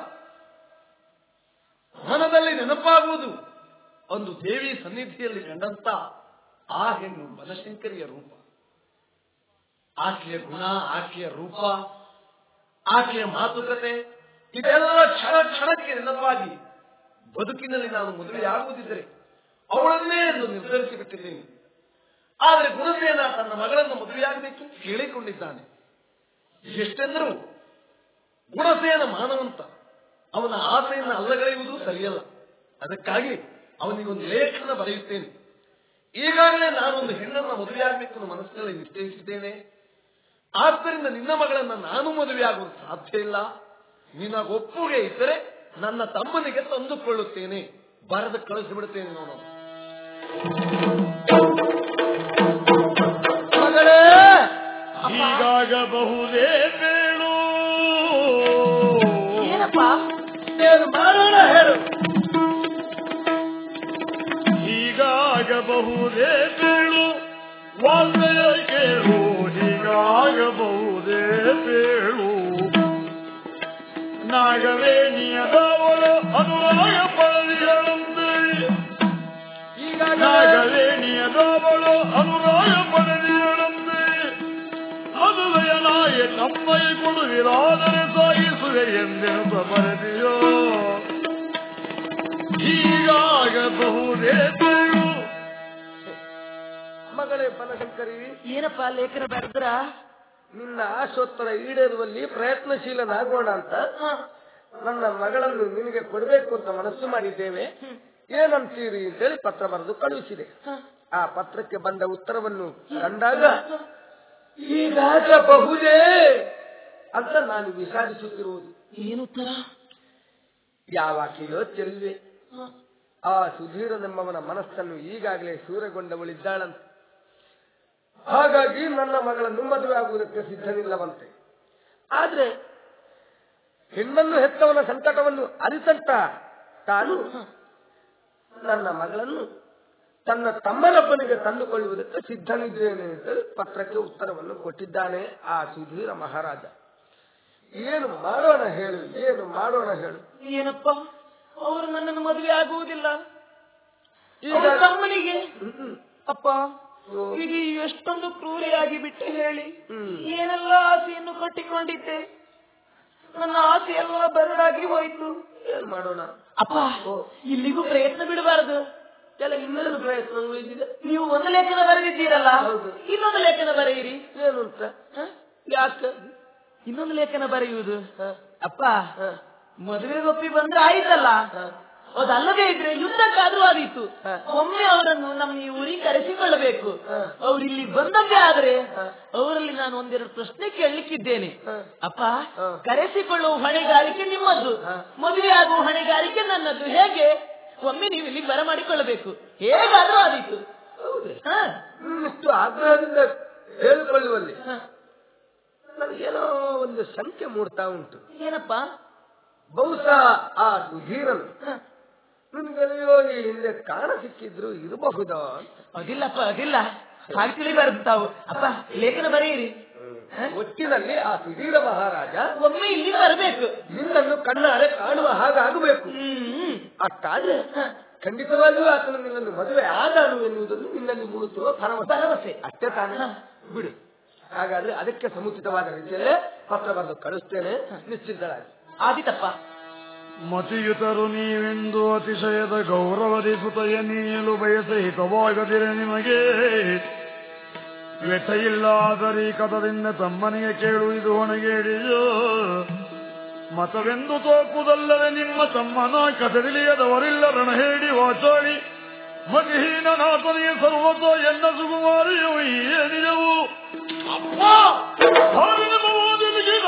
ಮನದಲ್ಲಿ ನೆನಪಾಗುವುದು ಒಂದು ದೇವಿ ಸನ್ನಿಧಿಯಲ್ಲಿ ಕಂಡಂತ ಆ ಹೆಣ್ಣು ಬನಶಂಕರಿಯ ರೂಪ ಆಕೆಯ ಗುಣ ಆಕೆಯ ರೂಪ ಆಕೆಯ ಮಾತುಕತೆ ಇದೆಲ್ಲ ಕ್ಷಣ ಕ್ಷಣಕ್ಕೆ ನೆನಪಾಗಿ ಬದುಕಿನಲ್ಲಿ ನಾನು ಮದುವೆಯಾಗುವುದಿದ್ದರೆ ಅವಳನ್ನೇ ಎಂದು ನಿರ್ಧರಿಸಿ ಬಿಟ್ಟಿದ್ದೇನೆ ಆದರೆ ಗುಣಸೇನ ತನ್ನ ಮಗಳನ್ನು ಮದುವೆಯಾಗಬೇಕು ಕೇಳಿಕೊಂಡಿದ್ದಾನೆ ಎಷ್ಟೆಂದರೂ ಗುಣಸೇನ ಮಾನವಂತ ಅವನ ಆಸೆಯನ್ನು ಅಲ್ಲಗಳೆಯುವುದು ಸರಿಯಲ್ಲ ಅದಕ್ಕಾಗಿ ಅವನಿಗೊಂದು ಲೇಖನ ಬರೆಯುತ್ತೇನೆ ಈಗಾಗಲೇ ನಾನೊಂದು ಹೆಣ್ಣನ್ನು ಮದುವೆಯಾಗಬೇಕು ಅನ್ನೋ ಮನಸ್ಸಿನಲ್ಲಿ ನಿಶ್ಚಯಿಸಿದ್ದೇನೆ ಆದ್ದರಿಂದ ನಿನ್ನ ಮಗಳನ್ನ ನಾನು ಮದುವೆಯಾಗುವುದು ಸಾಧ್ಯ ಇಲ್ಲ ನಿನಗ ಒಪ್ಪುಗೆ ಇದ್ದರೆ ನನ್ನ ತಮ್ಮನಿಗೆ ತಂದುಕೊಳ್ಳುತ್ತೇನೆ ಬರೆದು ಕಳಿಸಿಬಿಡುತ್ತೇನೆ ನೋಡು ಮಗಳೇ ಹೀಗಾಗಬಹುದೇ ಬೇಳು ಏನಪ್ಪ ಏನು ಮಾಡೋಣ ಹೇಳು ಹೀಗಾಗಬಹುದೇ ಬೇಳು ವಾಲ್ಮೆಯ ಕೇಳು ಹೀಗಾಗಬಹುದೇ ಬೇಳು ನಾಗವೇಣಿಯದವಳು ಅನುರಾಗ ಪಡೆದಿಗಳಂತೆ ನಾಗವೇಣಿಯದವಳು ಅನುರಾಗ ಪಡೆದಿಗಳಂತೆ ಮದುವೆಯ ನಾಯಿ ತಮ್ಮೈ ಕೊಡುವಿರಾದರೆ ಸಾಗಿಸುವೆ ಎಂದೆನುತ ಬರೆದಿಯೋ ಹೀಗಾಗಬಹುದೇ ಬೇಳು ಮಗಳೇ ಬನಶಂಕರಿ ಏನಪ್ಪ ಲೇಖನ ಬರೆದ್ರ ನಿನ್ನ ಆಶೋತ್ತರ ಈಡೇರುವಲ್ಲಿ ಪ್ರಯತ್ನಶೀಲನಾಗೋಣ ಅಂತ ನನ್ನ ಮಗಳನ್ನು ನಿನಗೆ ಕೊಡಬೇಕು ಅಂತ ಮನಸ್ಸು ಮಾಡಿದ್ದೇವೆ ಏನಂತೀರಿ ಅಂತೇಳಿ ಪತ್ರ ಬರೆದು ಕಳುಹಿಸಿದೆ ಆ ಪತ್ರಕ್ಕೆ ಬಂದ ಉತ್ತರವನ್ನು ಕಂಡಾಗ ಹೀಗಾಗಬಹುದೇ ಅಂತ ನಾನು ವಿಚಾರಿಸುತ್ತಿರುವುದು ಏನು ಉತ್ತರ ಯಾವಾಕೆಯೋ ಚೆಲುವೆ ಆ ಸುಧೀರನೆಂಬವನ ಮನಸ್ಸನ್ನು ಈಗಾಗಲೇ ಸೂರೆಗೊಂಡವಳಿದ್ದಾಳಂತೆ ಹಾಗಾಗಿ ನನ್ನ ಮಗಳನ್ನು ಮದುವೆ ಆಗುವುದಕ್ಕೆ ಸಿದ್ಧನಿಲ್ಲವಂತೆ ಆದ್ರೆ ಹೆಣ್ಣನ್ನು ಹೆತ್ತವನ ಸಂಕಟವನ್ನು ಅರಿತಂತ ತಾನು ನನ್ನ ಮಗಳನ್ನು ತನ್ನ ತಮ್ಮನೊಬ್ಬನಿಗೆ ತಂದುಕೊಳ್ಳುವುದಕ್ಕೆ ಸಿದ್ಧನಿದ್ದೇನೆ ಅಂತ ಪತ್ರಕ್ಕೆ ಉತ್ತರವನ್ನು ಕೊಟ್ಟಿದ್ದಾನೆ ಆ ಸುಧೀರ ಮಹಾರಾಜ ಏನು ಮಾಡೋಣ ಹೇಳು ಏನು ಮಾಡೋಣ ಹೇಳು ಏನಪ್ಪ ಅವರು ನನ್ನನ್ನು ಮದುವೆ ಆಗುವುದಿಲ್ಲ ಈಗ ಅವ್ರ ತಮ್ಮನಿಗೆ ಹ್ಮ್. ಅಪ್ಪ ಇದು ಎಷ್ಟೊಂದು ಕ್ರೂರಿಯಾಗಿ ಬಿಟ್ಟು ಹೇಳಿ ಹ್ಮ್. ಏನೆಲ್ಲ ಆಸೆಯನ್ನು ಕಟ್ಟಿಕೊಂಡಿದ್ದೆ ನನ್ನ ಆಸೆ ಎಲ್ಲ ಬರಡಾಗಿ ಹೋಯ್ತು ಏನ್ ಮಾಡೋಣ ಅಪ್ಪ ಇಲ್ಲಿಗೂ ಪ್ರಯತ್ನ ಬಿಡಬಾರದು ಎಲ್ಲ ಇನ್ನೇನು ಪ್ರಯತ್ನ ಉಳಿದಿದೆ ನೀವು ಒಂದು ಲೇಖನ ಬರೆದಿದ್ದೀರಲ್ಲ ಹೌದು. ಇನ್ನೊಂದು ಲೇಖನ ಬರೆಯಿರಿ ಏನು ಅಂತ ಹ? ಯಾಕೆ ಇನ್ನೊಂದು ಲೇಖನ ಬರೆಯುವುದು ಹ, ಅಪ್ಪ ಹ, ಮದುವೆಗೊಪ್ಪಿ ಬಂದ್ರೆ ಆಯ್ತಲ್ಲ ಹ. ಅದಲ್ಲದೆ ಇದ್ರೆ ಯುದ್ಧಕ್ಕಾದ್ರೂ ಆದೀತು ಹ. ಒಮ್ಮೆ ಅವರನ್ನು ನಮ್ಮ ಈ ಊರಿಗೆ ಕರೆಸಿಕೊಳ್ಳಬೇಕು ಹ. ಅವ್ರು ಇಲ್ಲಿ ಬಂದದ್ದೇ ಆದ್ರೆ ಹ. ಅವರಲ್ಲಿ ನಾನು ಒಂದೆರಡು ಪ್ರಶ್ನೆ ಕೇಳಲಿಕ್ಕಿದ್ದೇನೆ ಹ. ಅಪ್ಪ ಹ. ಕರೆಸಿಕೊಳ್ಳುವ ಹೊಣೆಗಾರಿಕೆ ನಿಮ್ಮದ್ದು ಹ. ಮದುವೆ ಆಗುವ ಹೊಣೆಗಾರಿಕೆ ನನ್ನದು ಹೇಗೆ ಒಮ್ಮೆ ನೀವು ಇಲ್ಲಿ ಬರಮಾಡಿಕೊಳ್ಳಬೇಕು ಹೇಗಾದ್ರೂ ಆದೀತು ಹೌದೇ ಹ. ಇಷ್ಟು ಆಗ್ರಹದಿಂದ ಹೇಳಿಕೊಳ್ಳುವಲ್ಲಿ ಹ. ನನಗೇನೋ ಒಂದು ಶಂಕೆ ಮೂಡ್ತಾ ಉಂಟು ಏನಪ್ಪ ಬಹುಶಃ ಆ ಸುಧೀರನು ಹ. ನಿನ್ಗೆಲ್ಲಿಯೋ ಈ ಹಿಂದೆ ಕಾಣ ಸಿಕ್ಕಿದ್ರು ಇರಬಹುದಾ ಅಂತ. ಅದಿಲ್ಲಪ್ಪ ಅದಿಲ್ಲ ಹಾಗೆ ತಿಳಿಬಾರದು ತಾವು ಅಪ್ಪ ಲೇಖನ ಬರೆಯಿರಿ ಹ? ಒಟ್ಟಿನಲ್ಲಿ ಆ ಸುಧೀರ ಮಹಾರಾಜ ಒಮ್ಮೆ ಇಲ್ಲಿ ಬರಬೇಕು ನಿನ್ನನ್ನು ಕಣ್ಣಾರೆ ಕಾಣುವ ಹಾಗಾಗಬೇಕು ಹ್ಮ್ ಅಷ್ಟಾದ್ರೆ ಖಂಡಿತವಾಗಿಯೂ ಆತನು ನಿನ್ನನ್ನು ಮದುವೆ ಆದನು ಎನ್ನುವುದನ್ನು ನಿನ್ನಲ್ಲಿ ಮೂಡುತ್ತಿರುವ ಭರವಸೆ ಭರವಸೆ ಅಷ್ಟೇ ತಾನೇ ಬಿಡು ಹಾಗಾದ್ರೆ ಅದಕ್ಕೆ ಸಮುಚಿತವಾದ ರೀತಿಯಲ್ಲೇ ಪತ್ರ ಬರೆದು ಕಳಿಸ್ತೇನೆ ನಿಶ್ಚಿತರಾಗಿ ಆದಿತಪ್ಪ ಮತಿಯುತರು ನೀವೆಂದು ಅತಿಶಯದ ಗೌರವದಿ ಸುತಯ ನೀಯಲು ಬಯಸ ಹಿತವಾಗದಿರೆ ನಿಮಗೆ ವ್ಯಥೆಯಿಲ್ಲಾದರಿ ಕಥದಿಂದ ತಮ್ಮನಿಗೆ ಕೇಳು ಇದು ಹೊಣೆಗೇಡಿಯೋ ಮತವೆಂದು ತೋಕುದಲ್ಲದೆ ನಿಮ್ಮ ತಮ್ಮನ ಕಥೆ ತಿಳಿಯದವರಿಲ್ಲ ರಣ ಹೇಳಿ ವಾಚಾಳಿ ಮತಿಹೀನನಾಥನಿಗೆ ಸರ್ವತೋ ಎನ್ನ ಸುಕುಮಾರಿಯು ಏನಿದವು ಅಪ್ಪ ಹಾರಿನ ಮೋದಿಲಿಗಿದ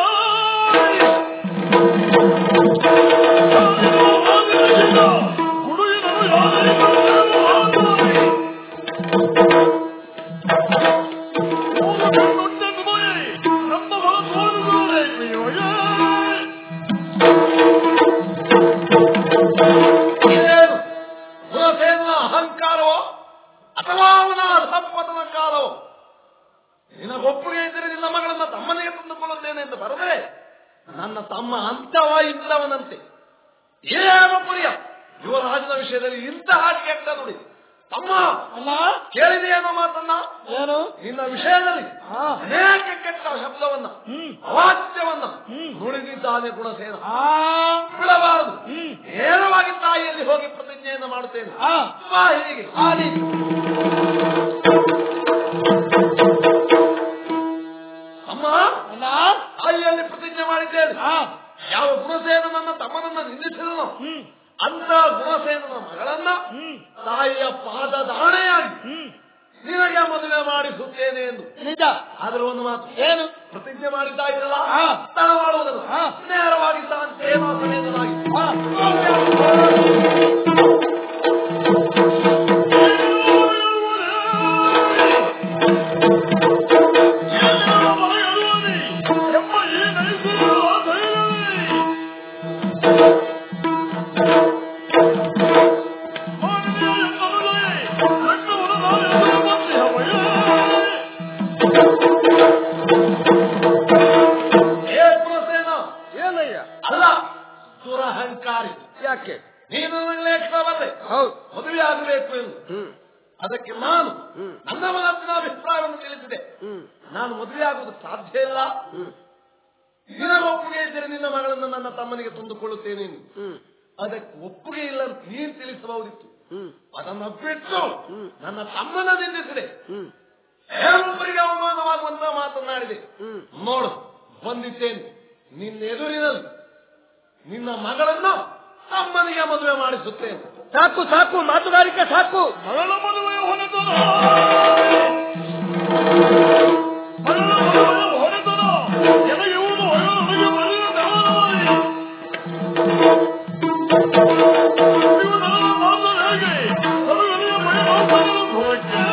ಇದೇನು ಗುಣಸೇನ ಅಹಂಕಾರವೋ ಅಥವಾ ಅವನ ಅಧಪತನ ಕಾಲವೋ ನಿನಗೊಪ್ಪುಗೆ ಇದ್ದರೆ ನಿನ್ನ ಮಗಳನ್ನ ತಮ್ಮನಿಗೆ ತಂದುಕೊಳ್ಳುತ್ತೇನೆ ಎಂದು ಬರದೆ ನನ್ನ ತಮ್ಮ ಅಂತವ ಇಂಥವನಂತೆ ಏನು ಪುರಿಯ ಯುವರಾಜನ ವಿಷಯದಲ್ಲಿ ಇಂತಹ ಕೆಟ್ಟ ನುಡಿ ತಮ್ಮ ಅಲ್ಲ ಕೇಳಿದೆಯೇನೋ ಮಾತನ್ನ ಏನು ನಿನ್ನ ವಿಷಯದಲ್ಲಿ ಹಾ. ಅನೇಕ ಕೆಟ್ಟ ಶಬ್ದವನ್ನ ಅವಾಚ್ಯವನ್ನ ನುಡಿದಿದ್ದಾನೆ ಗುಣಸೇನ ಆ ಬಿಡಬಾರದು ನೇರವಾಗಿ ತಾಯಿಯಲ್ಲಿ ಹೋಗಿ ಪ್ರತಿಜ್ಞೆಯನ್ನು ಮಾಡುತ್ತೇನೆ ಆ ಬಾ ಹೀಗೆ ಆದೀತು ಅಮ್ಮ ಅಲ್ಲ ತಾಯಿಯಲ್ಲಿ ಪ್ರತಿಜ್ಞೆ ಮಾಡಿದ್ದೇನೆ ಆ, ಯಾವ ಗುಣಸೇನ ನನ್ನ ತಮ್ಮನನ್ನ ನಿಂದಿಸಿದನು ಹ್ಮ್ ಅಂತ ಗುಣಸೇನನ ಮಗಳನ್ನ ಹ್ಮ್ ತಾಯಿಯ ಪಾದದಾಣೆಯಾಗಿ ಹ್ಮ್ ನಿನಗೆ ಮದುವೆ ಮಾಡಿಸುತ್ತೇನೆ ಎಂದು ನಿಜ ಆದ್ರೆ ಒಂದು ಮಾತು ಏನು ಪ್ರತಿಜ್ಞೆ ಮಾಡಿದ್ದ ಇರಲ್ಲ ಹಾ. ತಡ ಮಾಡುವುದಲ್ಲ ಹಾ. ನೇರವಾಗಿ ತಾನು ಸೇವಾ ಸಮೇತನಾಗಿ ಆ, ಏ ಗುಣಸೇನ ಏನಯ್ಯ ಅಲ್ಲ ದುರಹಂಕಾರಿ ಯಾಕೆ ನೀನು ನನಗೆ ಲೇಖನ ಬಂದೆ ಹೌದು ಮದುವೆ ಆಗಬೇಕು ಎಂದು ಹ್ಮ್ ಅದಕ್ಕೆ ನಾನು ಹ್ಮ್. ನನ್ನ ಮನಸ್ಸಿನ ಅಭಿಪ್ರಾಯವನ್ನು ತಿಳಿಸಿದೆ ಹ್ಮ್ ನಾನು ಮದುವೆ ಆಗುವುದು ಸಾಧ್ಯ ಇಲ್ಲ ಹ್ಮ್ ನಿನಗೆ ಒಪ್ಪಿಗೆ ಇದ್ದರೆ ನಿನ್ನ ಮಗಳನ್ನು ನನ್ನ ತಮ್ಮನಿಗೆ ತಂದುಕೊಳ್ಳುತ್ತೇನೆ ಎಂದು. ಹ್ಮ್ ಅದಕ್ಕೆ ಒಪ್ಪಿಗೆ ಇಲ್ಲ ಅಂತ ನೀನು ತಿಳಿಸಬಹುದಿತ್ತು ಹ್ಮ್ ಅದನ್ನು ಬಿಟ್ಟು ಹ್ಮ್. ನನ್ನ ತಮ್ಮನ ನಿಂದಿಸಿದೆ ಹ್ಮ್ ಬೇರೊಬ್ಬರಿಗೆ ಅವಮಾನವಾಗುವಂತ ಮಾತನಾಡಿದೆ ಹ್ಮ್ ನೋಡು ಬಂದಿದ್ದೇನೆ ನಿನ್ನ ಎದುರಿನಲ್ಲಿ ನಿನ್ನ ಮಗಳನ್ನು ತಮ್ಮನಿಗೆ ಮದುವೆ ಮಾಡಿಸುತ್ತೇನೆ ಸಾಕು ಸಾಕು ಮಾತುಗಾರಿಕೆ ಸಾಕು ಮಗಳ ಮದುವೆಯ ಹೊಣೆತನ ಮಗಳ ಮದುವೆಯ ಹೊಣೆತನ ಎನಗೆ ಇರುವುದು ನನಗೆ ಮದುವೆ ದಾನವಾಗಿ. ನೀವು ನನ್ನ ಮಾತು ಹೇಗೆ ನನಗೆ ಮನೆ ಮಾತನ್ನು ಹೊರಕ್ಕೆ.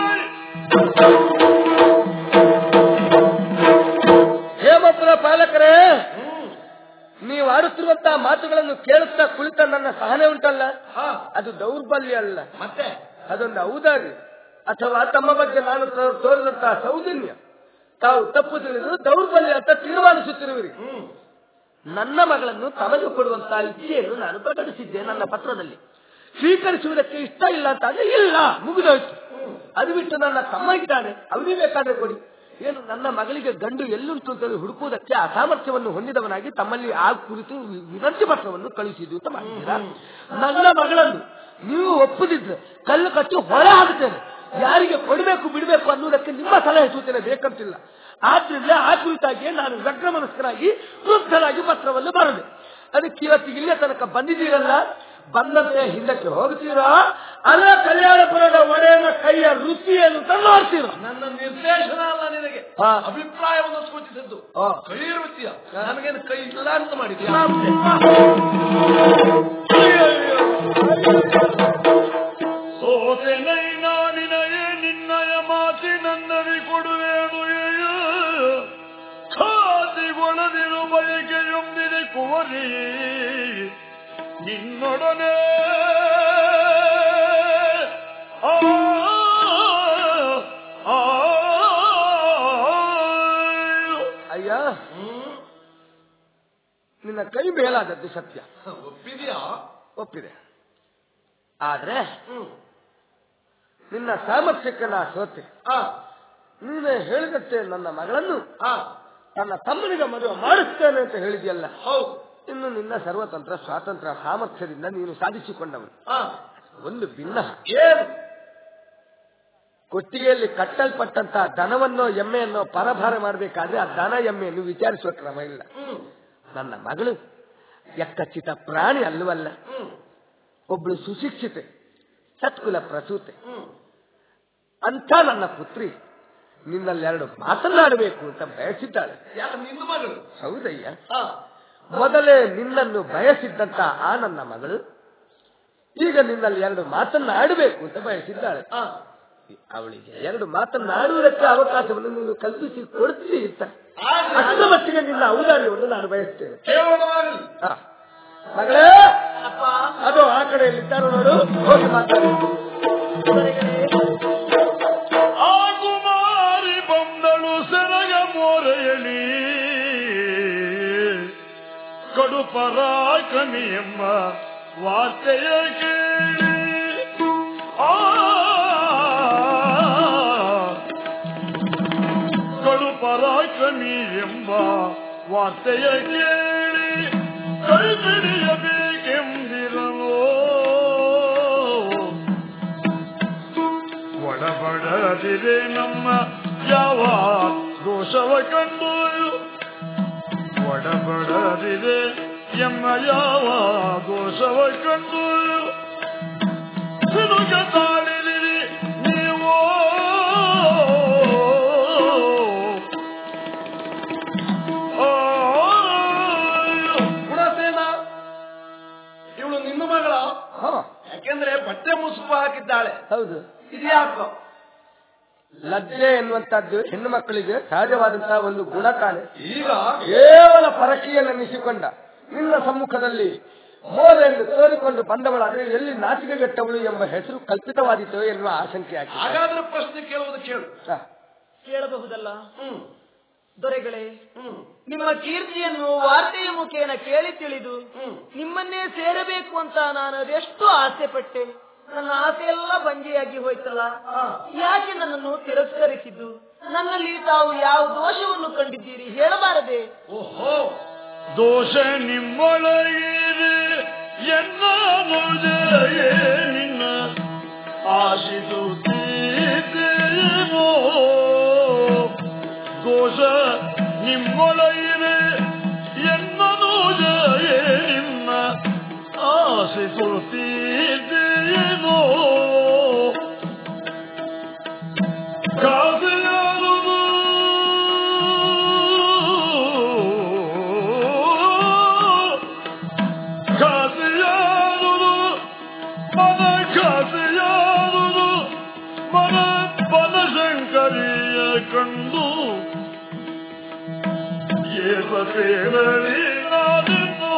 ಹೇಮಪುರ ಪಾಲಕರೇ ನೀವು ಆಡುತ್ತಿರುವಂತಹ ಮಾತುಗಳನ್ನು ಕೇಳುತ್ತಾ ಕುಳಿತ ನನ್ನ ಸಹನೆ ಉಂಟಲ್ಲ ಹಾ ಅದು ದೌರ್ಬಲ್ಯ ಅಲ್ಲ ಮತ್ತೆ ಅದೊಂದು ಔದಾರ್ಯ ಅಥವಾ ತಮ್ಮ ಬಗ್ಗೆ ನಾನು ತೋ- ತೋರಿದಂತಹ ಸೌಜನ್ಯ ತಾವು ತಪ್ಪು ತಿಳಿದು ದೌರ್ಬಲ್ಯ ಅಂತ ತೀರ್ಮಾನಿಸುತ್ತಿರುವಿರಿ ಹ್ಮ್ ನನ್ನ ಮಗಳನ್ನು ತಮಗೆ ಕೊಡುವಂತಹ ಇಚ್ಛೆಯನ್ನು ನಾನು ಪ್ರಕಟಿಸಿದ್ದೆ ನನ್ನ ಪತ್ರದಲ್ಲಿ ಸ್ವೀಕರಿಸುವುದಕ್ಕೆ ಇಷ್ಟ ಇಲ್ಲ ಅಂತ ಅಂದ್ರೆ ಇಲ್ಲ ಮುಗಿದೋಯ್ತು ಅದು ಬಿಟ್ಟು ನನ್ನ ತಮ್ಮ ಇದ್ದಾನೆ ಅವನಿಗೆ ಬೇಕಾದ್ರೆ ಕೊಡಿ ಏನು ನನ್ನ ಮಗಳಿಗೆ ಗಂಡು ಎಲ್ಲುಂಟು ಅಂತ ಹುಡುಕುವುದಕ್ಕೆ ಅಸಾಮರ್ಥ್ಯವನ್ನು ಹೊಂದಿದವನಾಗಿ ತಮ್ಮಲ್ಲಿ ಆ ಕುರಿತು ವಿ- ವಿನಂತಿ ಪತ್ರವನ್ನು ಕಳುಹಿಸಿದ್ದು ಅಂತ ಮಾಡಿದ್ದೀರಾ ನನ್ನ ಮಗಳನ್ನು ನೀವು ಒಪ್ಪದಿದ್ರೆ ಕಲ್ಲು ಕಟ್ಟಿ ಹೊರ ಹಾಕ್ತೇನೆ ಯಾರಿಗೆ ಕೊಡಬೇಕು ಬಿಡಬೇಕು ಅನ್ನುವುದಕ್ಕೆ ನಿಮ್ಮ ಸಲಹೆ ಸೂಚನೆ ಬೇಕಂತಿಲ್ಲ ಆದ್ರಿಂದ ಆ ಕುರಿತಾಗಿ ನಾನು ವ್ಯಗ್ರ ಮನಸ್ಕರಾಗಿ ಕ್ರುದ್ಧರಾಗಿ ಪತ್ರವನ್ನು ಬರದೆ ಅದಕ್ಕೆ ಇವತ್ತಿಗೆ ಇಲ್ಲೇ ತನಕ ಬಂದಿದ್ದೀರಲ್ಲ ಬಂದಂತೆ ಹಿಂದಕ್ಕೆ ಹೋಗ್ತೀರಾ ಅಲ್ಲ ಕಲ್ಯಾಣಪುರದ ಒಡೆಯನ ಕೈಯ ರುಚಿಯನ್ನು ತಂದು ನೋಡ್ತೀರಾ ನನ್ನ ನಿರ್ದೇಶನ ಅಲ್ಲ ನಿನಗೆ ಹಾ. ಅಭಿಪ್ರಾಯವನ್ನು ಸೂಚಿಸಿದ್ದು ಹಾ. ಕೈ ಇರುತ್ತೀಯ ನನಗೇನು ಕೈ ಇಲ್ಲ ಅಂತ ಮಾಡಿದ್ಯಾ ಸೋತೆನೈ ನಾನಿನಯೇ ನಿನ್ನಯ ಮಾತಿನನ್ನವಿ ಕೊಡುವೇನು ಖಾತಿಗೊಳದಿರು ಬಳಿಕೆಯೊಂದಿದೆ ಕುವರಿ ನಿನ್ನೊಡನೆ ಆ, ಆ, ಅಯ್ಯ ನಿನ್ನ ಕೈ ಮೇಲಾದದ್ದು ಸತ್ಯ ಒಪ್ಪಿದ್ಯಾ ಒಪ್ಪಿದೆ ಆದ್ರೆ ಹ್ಮ್ ನಿನ್ನ ಸಾಮರ್ಥ್ಯಕ್ಕೆ ನಾ ಸೋತೆ ಆ ನೀನೇ ಹೇಳಿದಂತೆ ನನ್ನ ಮಗಳನ್ನು ಆ ತನ್ನ ತಮ್ಮನಿಗೆ ಮದುವೆ ಮಾಡಿಸ್ತೇನೆ ಅಂತ ಹೇಳಿದ್ಯಲ್ಲ ಹೌದು ಇನ್ನು ನಿನ್ನ ಸರ್ವತಂತ್ರ ಸ್ವಾತಂತ್ರ್ಯ ಸಾಮರ್ಥ್ಯದಿಂದ ನೀನು ಸಾಧಿಸಿಕೊಂಡವನು ಆ ಒಂದು ಭಿನ್ನ ಏನು ಕೊಟ್ಟಿಗೆಯಲ್ಲಿ ಕಟ್ಟಲ್ಪಟ್ಟಂತಹ ದನವನ್ನೋ ಎಮ್ಮೆಯನ್ನೋ ಪರಭಾರ ಮಾಡಬೇಕಾದ್ರೆ ಆ ದನ ಎಮ್ಮೆಯನ್ನು ವಿಚಾರಿಸುವ ಕ್ರಮ ಇಲ್ಲ ಹ್ಮ್ ನನ್ನ ಮಗಳು ಎಕ್ಕಚ್ಚಿತ ಪ್ರಾಣಿ ಅಲ್ಲವಲ್ಲ ಹ್ಮ್ ಒಬ್ಳು ಸುಶಿಕ್ಷಿತೆ ಸತ್ಕುಲ ಪ್ರಸೂತೆ ಹ್ಮ್ ಅಂತ ನನ್ನ ಪುತ್ರಿ ನಿನ್ನಲ್ಲೆರಡು ಮಾತನಾಡಬೇಕು ಅಂತ ಬಯಸಿದ್ದಾಳೆ ಯಾಕೆ ನಿನ್ನ ಮಗಳು ಹೌದಯ್ಯ ಆ ಮೊದಲೇ ನಿನ್ನನ್ನು ಬಯಸಿದ್ದಂತ ಆ ನನ್ನ ಮಗಳು ಈಗ ನಿನ್ನಲ್ಲಿ ಎರಡು ಮಾತನ್ನಾಡಬೇಕು ಅಂತ ಬಯಸಿದ್ದಾಳೆ ಆ ಅವಳಿಗೆ ಎರಡು ಮಾತನ್ನಾಡುವುದಕ್ಕೆ ಅವಕಾಶವನ್ನು ನೀನು ಕಲ್ಪಿಸಿ ಕೊಡ್ತೀರಿ ಅಂತ ಆಗ್ಲಿ, ಅಷ್ಟರ ಆಗ್ಲಿ. ಮಟ್ಟಿಗೆ ನಿನ್ನ ಔದಾರ್ಯವನ್ನು ನಾನು ಬಯಸ್ತೇನೆ ಕೇವಲವಾಗಲಿ ಆ, ಮಗಳೇ ಅಪ್ಪ ಅದು ಆ ಕಡೆಯಲ್ಲಿದ್ದಾರೋ ನೋಡು ಹೋಗಿ ಮಾತಾಡಿ ಆ ಕುಮಾರಿ ಬಂದಳು ಸೆರಗ ಮೋರೆಯಲಿ ಕಡುಪರಾಕನಿ ಎಂಬ ವಾರ್ತೆಯ ಕೇಳಿ ಆ ಕಡುಪರಾಕನಿ ಎಂಬ ವಾರ್ತೆಯ ಕೇಳಿ ಕೈ ಬಿಡಿಯಬೇಕೆಂದಿರಲು ಒಳಬಡದಿರೆ ನಮ್ಮ ಯಾವ ದೋಷ ದೋಷವ ಕಂಡು ಒಡಬಡದಿದೆ ಎಮ್ಮ ಯಾವ ದೋಷವ ಕಂಡು ಸಿನುಗ ತಾಳಿದಿರಿ ನೀವು ಗುಣಸೇನ ಇವಳು ನಿನ್ನ ಮಗಳ ಹ ಯಾಕೆಂದ್ರೆ ಬಟ್ಟೆ ಮುಸುಕು ಹಾಕಿದ್ದಾಳೆ ಹೌದು ಇದ್ಯಾಕೋ ಲಜ್ಜೆ ಎನ್ನುವಂತದ್ದು ಹೆಣ್ಣು ಮಕ್ಕಳಿಗೆ ಸಹಜವಾದಂತಹ ಒಂದು ಗುಣ ತಾನೆ ಈಗ ಕೇವಲ ಪರಕೀಯನೆನಿಸಿಕೊಂಡ ನಿನ್ನ ಸಮ್ಮುಖದಲ್ಲಿ ಮೋದ ಎಂದು ತೋರಿಕೊಂಡು ಬಂದವಳಾದ್ರೆ ಎಲ್ಲಿ ನಾಚಿಕೆಗೆಟ್ಟವಳು ಎಂಬ ಹೆಸರು ಕಲ್ಪಿತವಾದೀತೋ ಎನ್ನುವ ಆಶಂಕೆ ಆಗಿದೆ ಹಾಗಾದ್ರೆ ಪ್ರಶ್ನೆ ಕೇಳುವುದು ಕೇಳು ಹ. ಕೇಳಬಹುದಲ್ಲ ಹ್ಮ್ ದೊರೆಗಳೇ ಹ್ಮ್ ನಿಮ್ಮ ಕೀರ್ತಿಯನ್ನು ವಾರ್ತೆಯ ಮುಖೇನ ಕೇಳಿ ತಿಳಿದು ಹ್ಮ್ ನಿಮ್ಮನ್ನೇ ಸೇರಬೇಕು ಅಂತ ನಾನು ಅದೆಷ್ಟು ಆಸೆ ಪಟ್ಟೆ ನನ್ನ ಆಸೆ ಎಲ್ಲ ಬಂಜೆಯಾಗಿ ಹೋಯ್ತಲ್ಲ ಯಾಕೆ ನನ್ನನ್ನು ತಿರಸ್ಕರಿಸಿದ್ದು ನನ್ನಲ್ಲಿ ತಾವು ಯಾವ ದೋಷವನ್ನು ಕಂಡಿದ್ದೀರಿ ಹೇಳಬಾರದೆ ಓಹೋ ದೋಷ ನಿಮ್ಮೊಳಗಿರಿ ಎನ್ನ ಮುಜೆಯೇ ನಿನ್ನ ಆಶಿಸುತ್ತೀರೇನೋ ದೋಷ ನಿಮ್ಮೊಳಗಿರಿ ಎನ್ನನು ಜಯೇ ನಿನ್ನ ಆಶಿಸುತ್ತೀರೇನೋ ಕಾದೆಯಾದುದು ಕಾದೆಯಾದುದು ಮನ ಕಾದೆಯಾದುದು ಮನ ಬನಶಂಕರಿಯ ಕಂಡು ಏಸ ಸೇರಲಿ ನಾನಿನ್ನೋ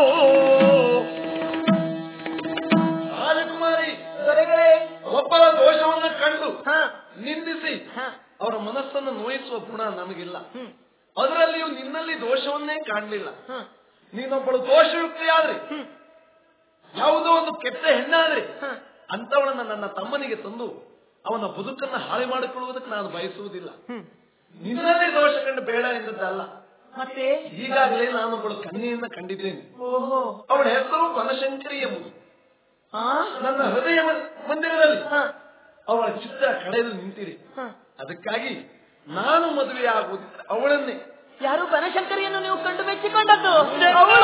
ರಾಜಕುಮಾರಿ ದೊರೆಗಳೇ ಒಬ್ಬರ ದೋಷವನ್ನು ಕಂಡು ಹ ನಿಂದಿಸಿ ಹ ಅವರ ಮನಸ್ಸನ್ನು ನೋಯಿಸುವ ಗುಣ ನಮಗಿಲ್ಲ ಹ್ಮ್ ಅದರಲ್ಲಿಯೂ ನಿನ್ನಲ್ಲಿ ದೋಷವನ್ನೇ ಕಾಣಲಿಲ್ಲ ಹ ನೀನೊಬ್ಬಳು ದೋಷಯುಕ್ತಿಯಾದ್ರೆ ಹ್ಮ್ ಯಾವುದೋ ಒಂದು ಕೆಟ್ಟ ಹೆಣ್ಣಾದ್ರೆ ಹ ಅಂತವಳನ್ನ ನನ್ನ ತಮ್ಮನಿಗೆ ತಂದು ಅವನ ಬದುಕನ್ನ ಹಾಳು ಮಾಡಿಕೊಳ್ಳುವುದಕ್ಕೆ ನಾನು ಬಯಸುವುದಿಲ್ಲ ಹ್ಮ್ ನಿನ್ನಲ್ಲಿ ದೋಷ ಕಂಡು ಬೇಡ ಎಂದದ್ದಲ್ಲ ಮತ್ತೆ ಈಗಾಗಲೇ ನಾನೊಬ್ಬಳು ಕನ್ಯೆಯನ್ನ ಕಂಡಿದ್ದೇನೆ ಓಹೋ ಅವಳ ಹೆಸರು ಬನಶಂಕರಿ ಎಂಬುದು ಹಾ ನನ್ನ ಹೃದಯ ಮನ್- ಮಂದಿರದಲ್ಲಿ ಹ ಅವಳ ಚಿತ್ರ ಕಡೆಯಲ್ಲಿ ನಿಂತಿದೆ ಹ ಅದಕ್ಕಾಗಿ ನಾನು ಮದುವೆ ಆಗುವುದಿಲ್ಲ ಅವಳನ್ನೇ ಯಾರು ಬನಶಂಕರಿಯನ್ನು ನೀವು ಕಂಡು ಮೆಚ್ಚಿಕೊಂಡದ್ದು ಅವಳು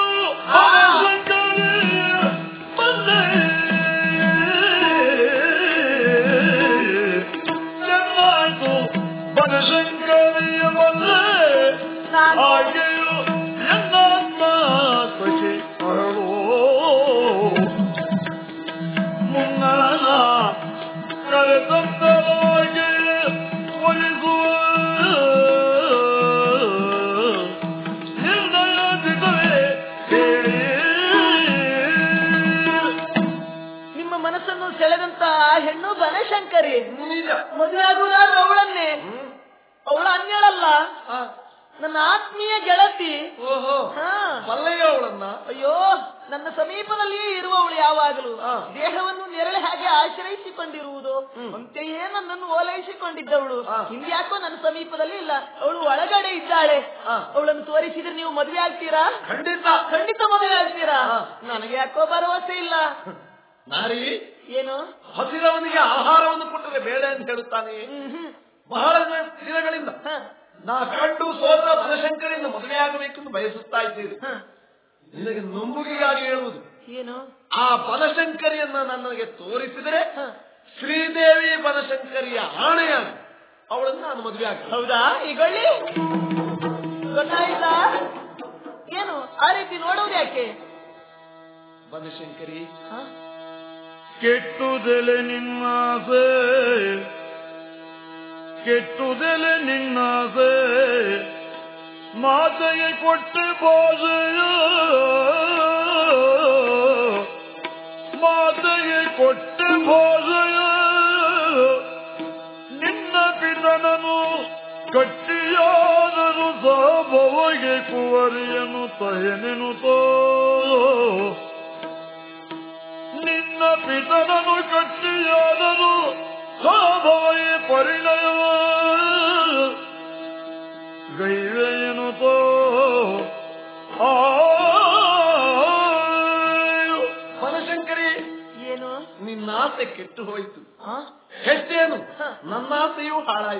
ಬನಶಂಕರಿಯ ಮಲ್ಲೆ ನಾನು ಹಾಗೆಯೂ ಎನ್ನಾತ್ಮ ಸಖಿ ಅರಳೋ ಮುನ್ನಾನ ಕರೆತಂದವಾಗಿ ಒಲಿಸುವ ನಿರ್ಣಯದಿದೆ ಹೇಳಿ ನಿಮ್ಮ ಮನಸ್ಸನ್ನು ಸೆಳೆದಂತ ಆ ಹೆಣ್ಣು ಬನಶಂಕರಿ ನಿಜ ಮದುವೆ ಆಗುವುದಾದ್ರೆ ಅವಳನ್ನೇ ಅವಳ ಅನ್ಯಳಲ್ಲ ಆ, ನನ್ನ ಆತ್ಮೀಯ ಗೆಳತಿ ಓಹೋ ಹಾ ಪಲ್ಲಯ್ಯ ಅವಳನ್ನ ಅಯ್ಯೋ ನನ್ನ ಸಮೀಪದಲ್ಲಿಯೇ ಇರುವವಳು ಯಾವಾಗಲೂ ಹಾ. ದೇಹವನ್ನು ನೆರಳೆ ಹಾಗೆ ಆಶ್ರಯಿಸಿಕೊಂಡಿರುವುದು ಅಂತೆಯೇ ನನ್ನನ್ನು ಓಲೈಸಿಕೊಂಡಿದ್ದವಳು ಹಾ. ಹಿಂದ್ಯಾಕೋ ನನ್ನ ಸಮೀಪದಲ್ಲಿ ಇಲ್ಲ ಅವಳು ಒಳಗಡೆ ಇದ್ದಾಳೆ ಹಾ. ಅವಳನ್ನು ತೋರಿಸಿದ್ರೆ ನೀವು ಮದುವೆ ಆಗ್ತೀರಾ ಖಂಡಿತ ಖಂಡಿತ ಮದುವೆ ಆಗ್ತೀರಾ ಹಾ. ನನಗೆ ಯಾಕೋ ಭರವಸೆ ಇಲ್ಲ ನಾರಿ ಏನು ಹಸಿರವನಿಗೆ ಆಹಾರವನ್ನು ಕೊಟ್ಟರೆ ಬೇಡ ಅಂತ ಹೇಳುತ್ತಾನೆ ಹ್ಮ್ ಹ್ಮ್ ಬಹಳ ದಿನಗಳಿಂದ ಹ, ನಾ ಕಂಡು ಸೋತ ಬನಶಂಕರಿಯಿಂದ ಮದುವೆಯಾಗಬೇಕೆಂದು ಬಯಸುತ್ತಾ ಇದ್ದೇನೆ ಹ. ನಿನಗೆ ನಂಬುಗೆಗಾಗಿ ಹೇಳುವುದು ಏನು ಆ ಬನಶಂಕರಿಯನ್ನ ನನಗೆ ತೋರಿಸಿದರೆ ಹ. ಶ್ರೀದೇವಿ ಬನಶಂಕರಿಯ ಆಣೆಯಾಗಿ ಅವಳನ್ನು ನಾನು ಮದುವೆ ಆಗ ಹೌದಾ ಈಗೊಳ್ಳಿ ಗೊತ್ತಾಯ್ತಾ ಏನು ಆ ರೀತಿ ನೋಡೋದು ಯಾಕೆ ಬನಶಂಕರಿ ಹ? ಕೆಟ್ಟುದೆಲೆ ನಿನ್ನಾಸೆ ಕೆಟ್ಟುದೆಲೆ ನಿನ್ನಾಸೆ ಮಾತೆಗೆ ಕೊಟ್ಟೆ ಭಾಷೆಯ ಮಾತೆಗೆ ಕೊಟ್ಟೆ ಭಾಷೆಯ ನಿನ್ನ ಪಿತನನು ಕಟ್ಟಿಯಾದರೂ ಸಹಭವಗೆ ಕುವರಿಯನು ತಯನೆನು ತೋ ನಿನ್ನ ಪಿತನನು ಕಟ್ಟಿಯಾದನು ಸಾಭವೇ ಪರಿಣಯವ ಗೈವೆಯನು ತೋ ಬನಶಂಕರಿ ಏನು ನಿನ್ನ ಆಸೆ ಕೆಟ್ಟು ಹೋಯಿತು ಹ? ಕೆಟ್ಟೇನು ನನ್ನ ಆಸೆಯೂ ಹಾಳಾಯಿತು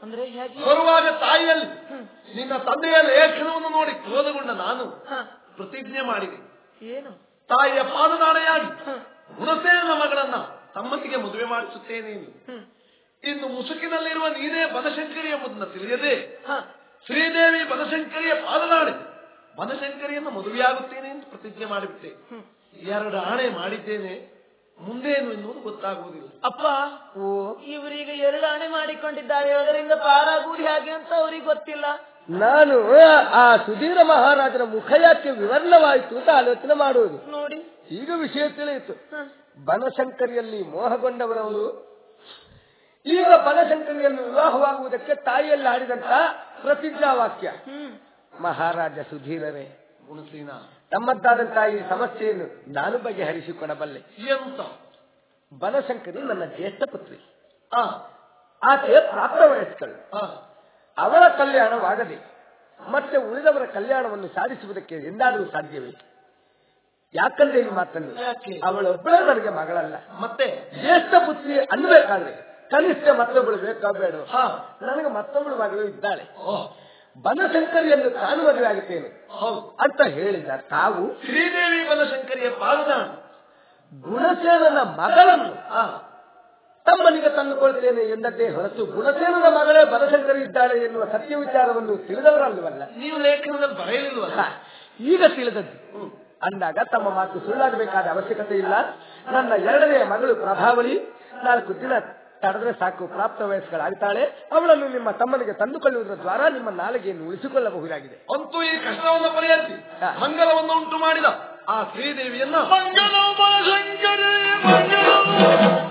ಅಂದ್ರೆ ಹೇಗೆ ಬರುವಾಗ ತಾಯಿಯಲ್ಲಿ ನಿನ್ನ ತಂದೆಯ ಲೇಖನವನ್ನು ನೋಡಿ ಕ್ರೋಧಗೊಂಡ ನಾನು ಹ, ಪ್ರತಿಜ್ಞೆ ಮಾಡಿದೆ ಏನು ತಾಯಿಯ ಪಾದನಾಡೆಯಾಗಿ ಹ, ಗುಣಸೇನ ಮಗಳನ್ನ ತಮ್ಮನಿಗೆ ಮದುವೆ ಮಾಡಿಸುತ್ತೇನೆ ಎಂದು. ಹ್ಮ್, ಇನ್ನು ಮುಸುಕಿನಲ್ಲಿರುವ ನೀನೇ ಬನಶಂಕರಿ ಎಂಬುದನ್ನು ತಿಳಿಯದೆ ಹ, ಶ್ರೀದೇವಿ ಬನಶಂಕರಿಯ ಪಾದನಾಡೆ ಬನಶಂಕರಿಯನ್ನು ಮದುವೆಯಾಗುತ್ತೇನೆ ಎಂದು ಪ್ರತಿಜ್ಞೆ ಮಾಡಿಬಿಟ್ಟೆ ಹ್ಮ್. ಎರಡು ಆಣೆ ಮಾಡಿದ್ದೇನೆ ಮುಂದೇನು ಎನ್ನುವುದು ಗೊತ್ತಾಗುವುದಿಲ್ಲ ಅಪ್ಪ ಇವರೀಗ ಎರಡು ಆಣೆ ಮಾಡಿಕೊಂಡಿದ್ದಾರೆ ಅದರಿಂದ ಪಾರಾಗುವುದು ಹೇಗೆ ಅಂತ ಅವ್ರಿಗೆ ಗೊತ್ತಿಲ್ಲ ನಾನು ಆ ಸುಧೀರ ಮಹಾರಾಜನ ಮುಖ ಯಾಕೆ ವಿವರಣವಾಯಿತು ಅಂತ ಆಲೋಚನೆ ಮಾಡುವುದು ನೋಡಿ ಈಗ ವಿಷಯ ತಿಳಿಯಿತು ಹ, ಬನಶಂಕರಿಯಲ್ಲಿ ಮೋಹಗೊಂಡವರವರು ಈಗ ಬನಶಂಕರಿಯನ್ನು ವಿವಾಹವಾಗುವುದಕ್ಕೆ ತಾಯಿಯಲ್ಲಿ ಆಡಿದಂತ ಪ್ರತಿಜ್ಞಾ ವಾಕ್ಯ ಹ್ಮ್ ಮಹಾರಾಜ ಸುಧೀರರೇ ಗುಣಸೇನ ತಮ್ಮದ್ದಾದಂತಹ ಈ ಸಮಸ್ಯೆಯನ್ನು ನಾನು ಬಗೆಹರಿಸಿಕೊಡಬಲ್ಲೆ ಎಂತ ಬನಶಂಕರಿ ನನ್ನ ಜ್ಯೇಷ್ಠ ಪುತ್ರಿ ಆ, ಆಕೆ ಪ್ರಾಪ್ತ ವಯಸ್ಕಳು ಆ, ಅವಳ ಕಲ್ಯಾಣವಾಗದೆ ಮತ್ತೆ ಉಳಿದವರ ಕಲ್ಯಾಣವನ್ನು ಸಾಧಿಸುವುದಕ್ಕೆ ಎಂದಾದರೂ ಸಾಧ್ಯವೇ ಯಾಕಂದ್ರೆ ಈ ಮಾತನ್ನು ಯಾಕೆ? ಅವಳೊಬ್ಬಳೇ ನನಗೆ ಮಗಳಲ್ಲ ಮತ್ತೆ ಜ್ಯೇಷ್ಠ ಪುತ್ರಿ ಅನ್ಬೇಕಾದ್ರೆ ಕನಿಷ್ಠ ಮತ್ತೊಬ್ಬಳು ಬೇಕಾಬೇಡ ಹಾ ನನಗೆ ಮತ್ತೊಬ್ಬಳು ಮಗಳು ಇದ್ದಾಳೆ ಓ ಬನಶಂಕರಿಯನ್ನು ತಾನು ಮದುವೆ ಆಗುತ್ತೇನೆ ಹೌದು ಅಂತ ಹೇಳಿದ ತಾವು ಶ್ರೀದೇವಿ ಬನಶಂಕರಿಯ ಪಾದನಾಡ ಗುಣಸೇನನ ಮಗಳನ್ನು ಆ, ತಮ್ಮನಿಗೆ ತಂದುಕೊಳ್ತೇನೆ ಎಂದದ್ದೇ ಹೊರತು ಗುಣಸೇನನ ಮಗಳೇ ಬನಶಂಕರಿ ಇದ್ದಾಳೆ ಎನ್ನುವ ಸತ್ಯ ವಿಚಾರವನ್ನು ತಿಳಿದವರಲ್ಲವಲ್ಲ ನೀವು ಲೇಖನದಲ್ಲಿ ಬರೆಯಲಿಲ್ವಲ್ಲ ಹ, ಈಗ ತಿಳಿದದ್ದು ಅಂದಾಗ ತಮ್ಮ ಮಾತು ಸುಳ್ಳಾಗಬೇಕಾದ ಅವಶ್ಯಕತೆ ಇಲ್ಲ ನನ್ನ ಎರಡನೆಯ ಮಗಳು ಪ್ರಭಾವಳಿ ನಾಲ್ಕು ದಿನ ತಡೆದ್ರೆ ಸಾಕು ಪ್ರಾಪ್ತ ವಯಸ್ಕಳಾಗ್ತಾಳೆ ಅವಳನ್ನು ನಿಮ್ಮ ತಮ್ಮನಿಗೆ ತಂದುಕೊಳ್ಳುವುದರ ದ್ವಾರ ನಿಮ್ಮ ನಾಲಿಗೆಯನ್ನು ಉಳಿಸಿಕೊಳ್ಳಬಹುದಾಗಿದೆ ಅಂತೂ ಈ ಕಷ್ಟವನ್ನು ಪರಿಹರಿಸಿ ಹಾ. ಮಂಗಲವನ್ನು ಉಂಟು ಮಾಡಿದ ಆ ಶ್ರೀದೇವಿಯನ್ನ ಮಂಗಲ ಬನಶಂಕರಿ ಮಂಗಲ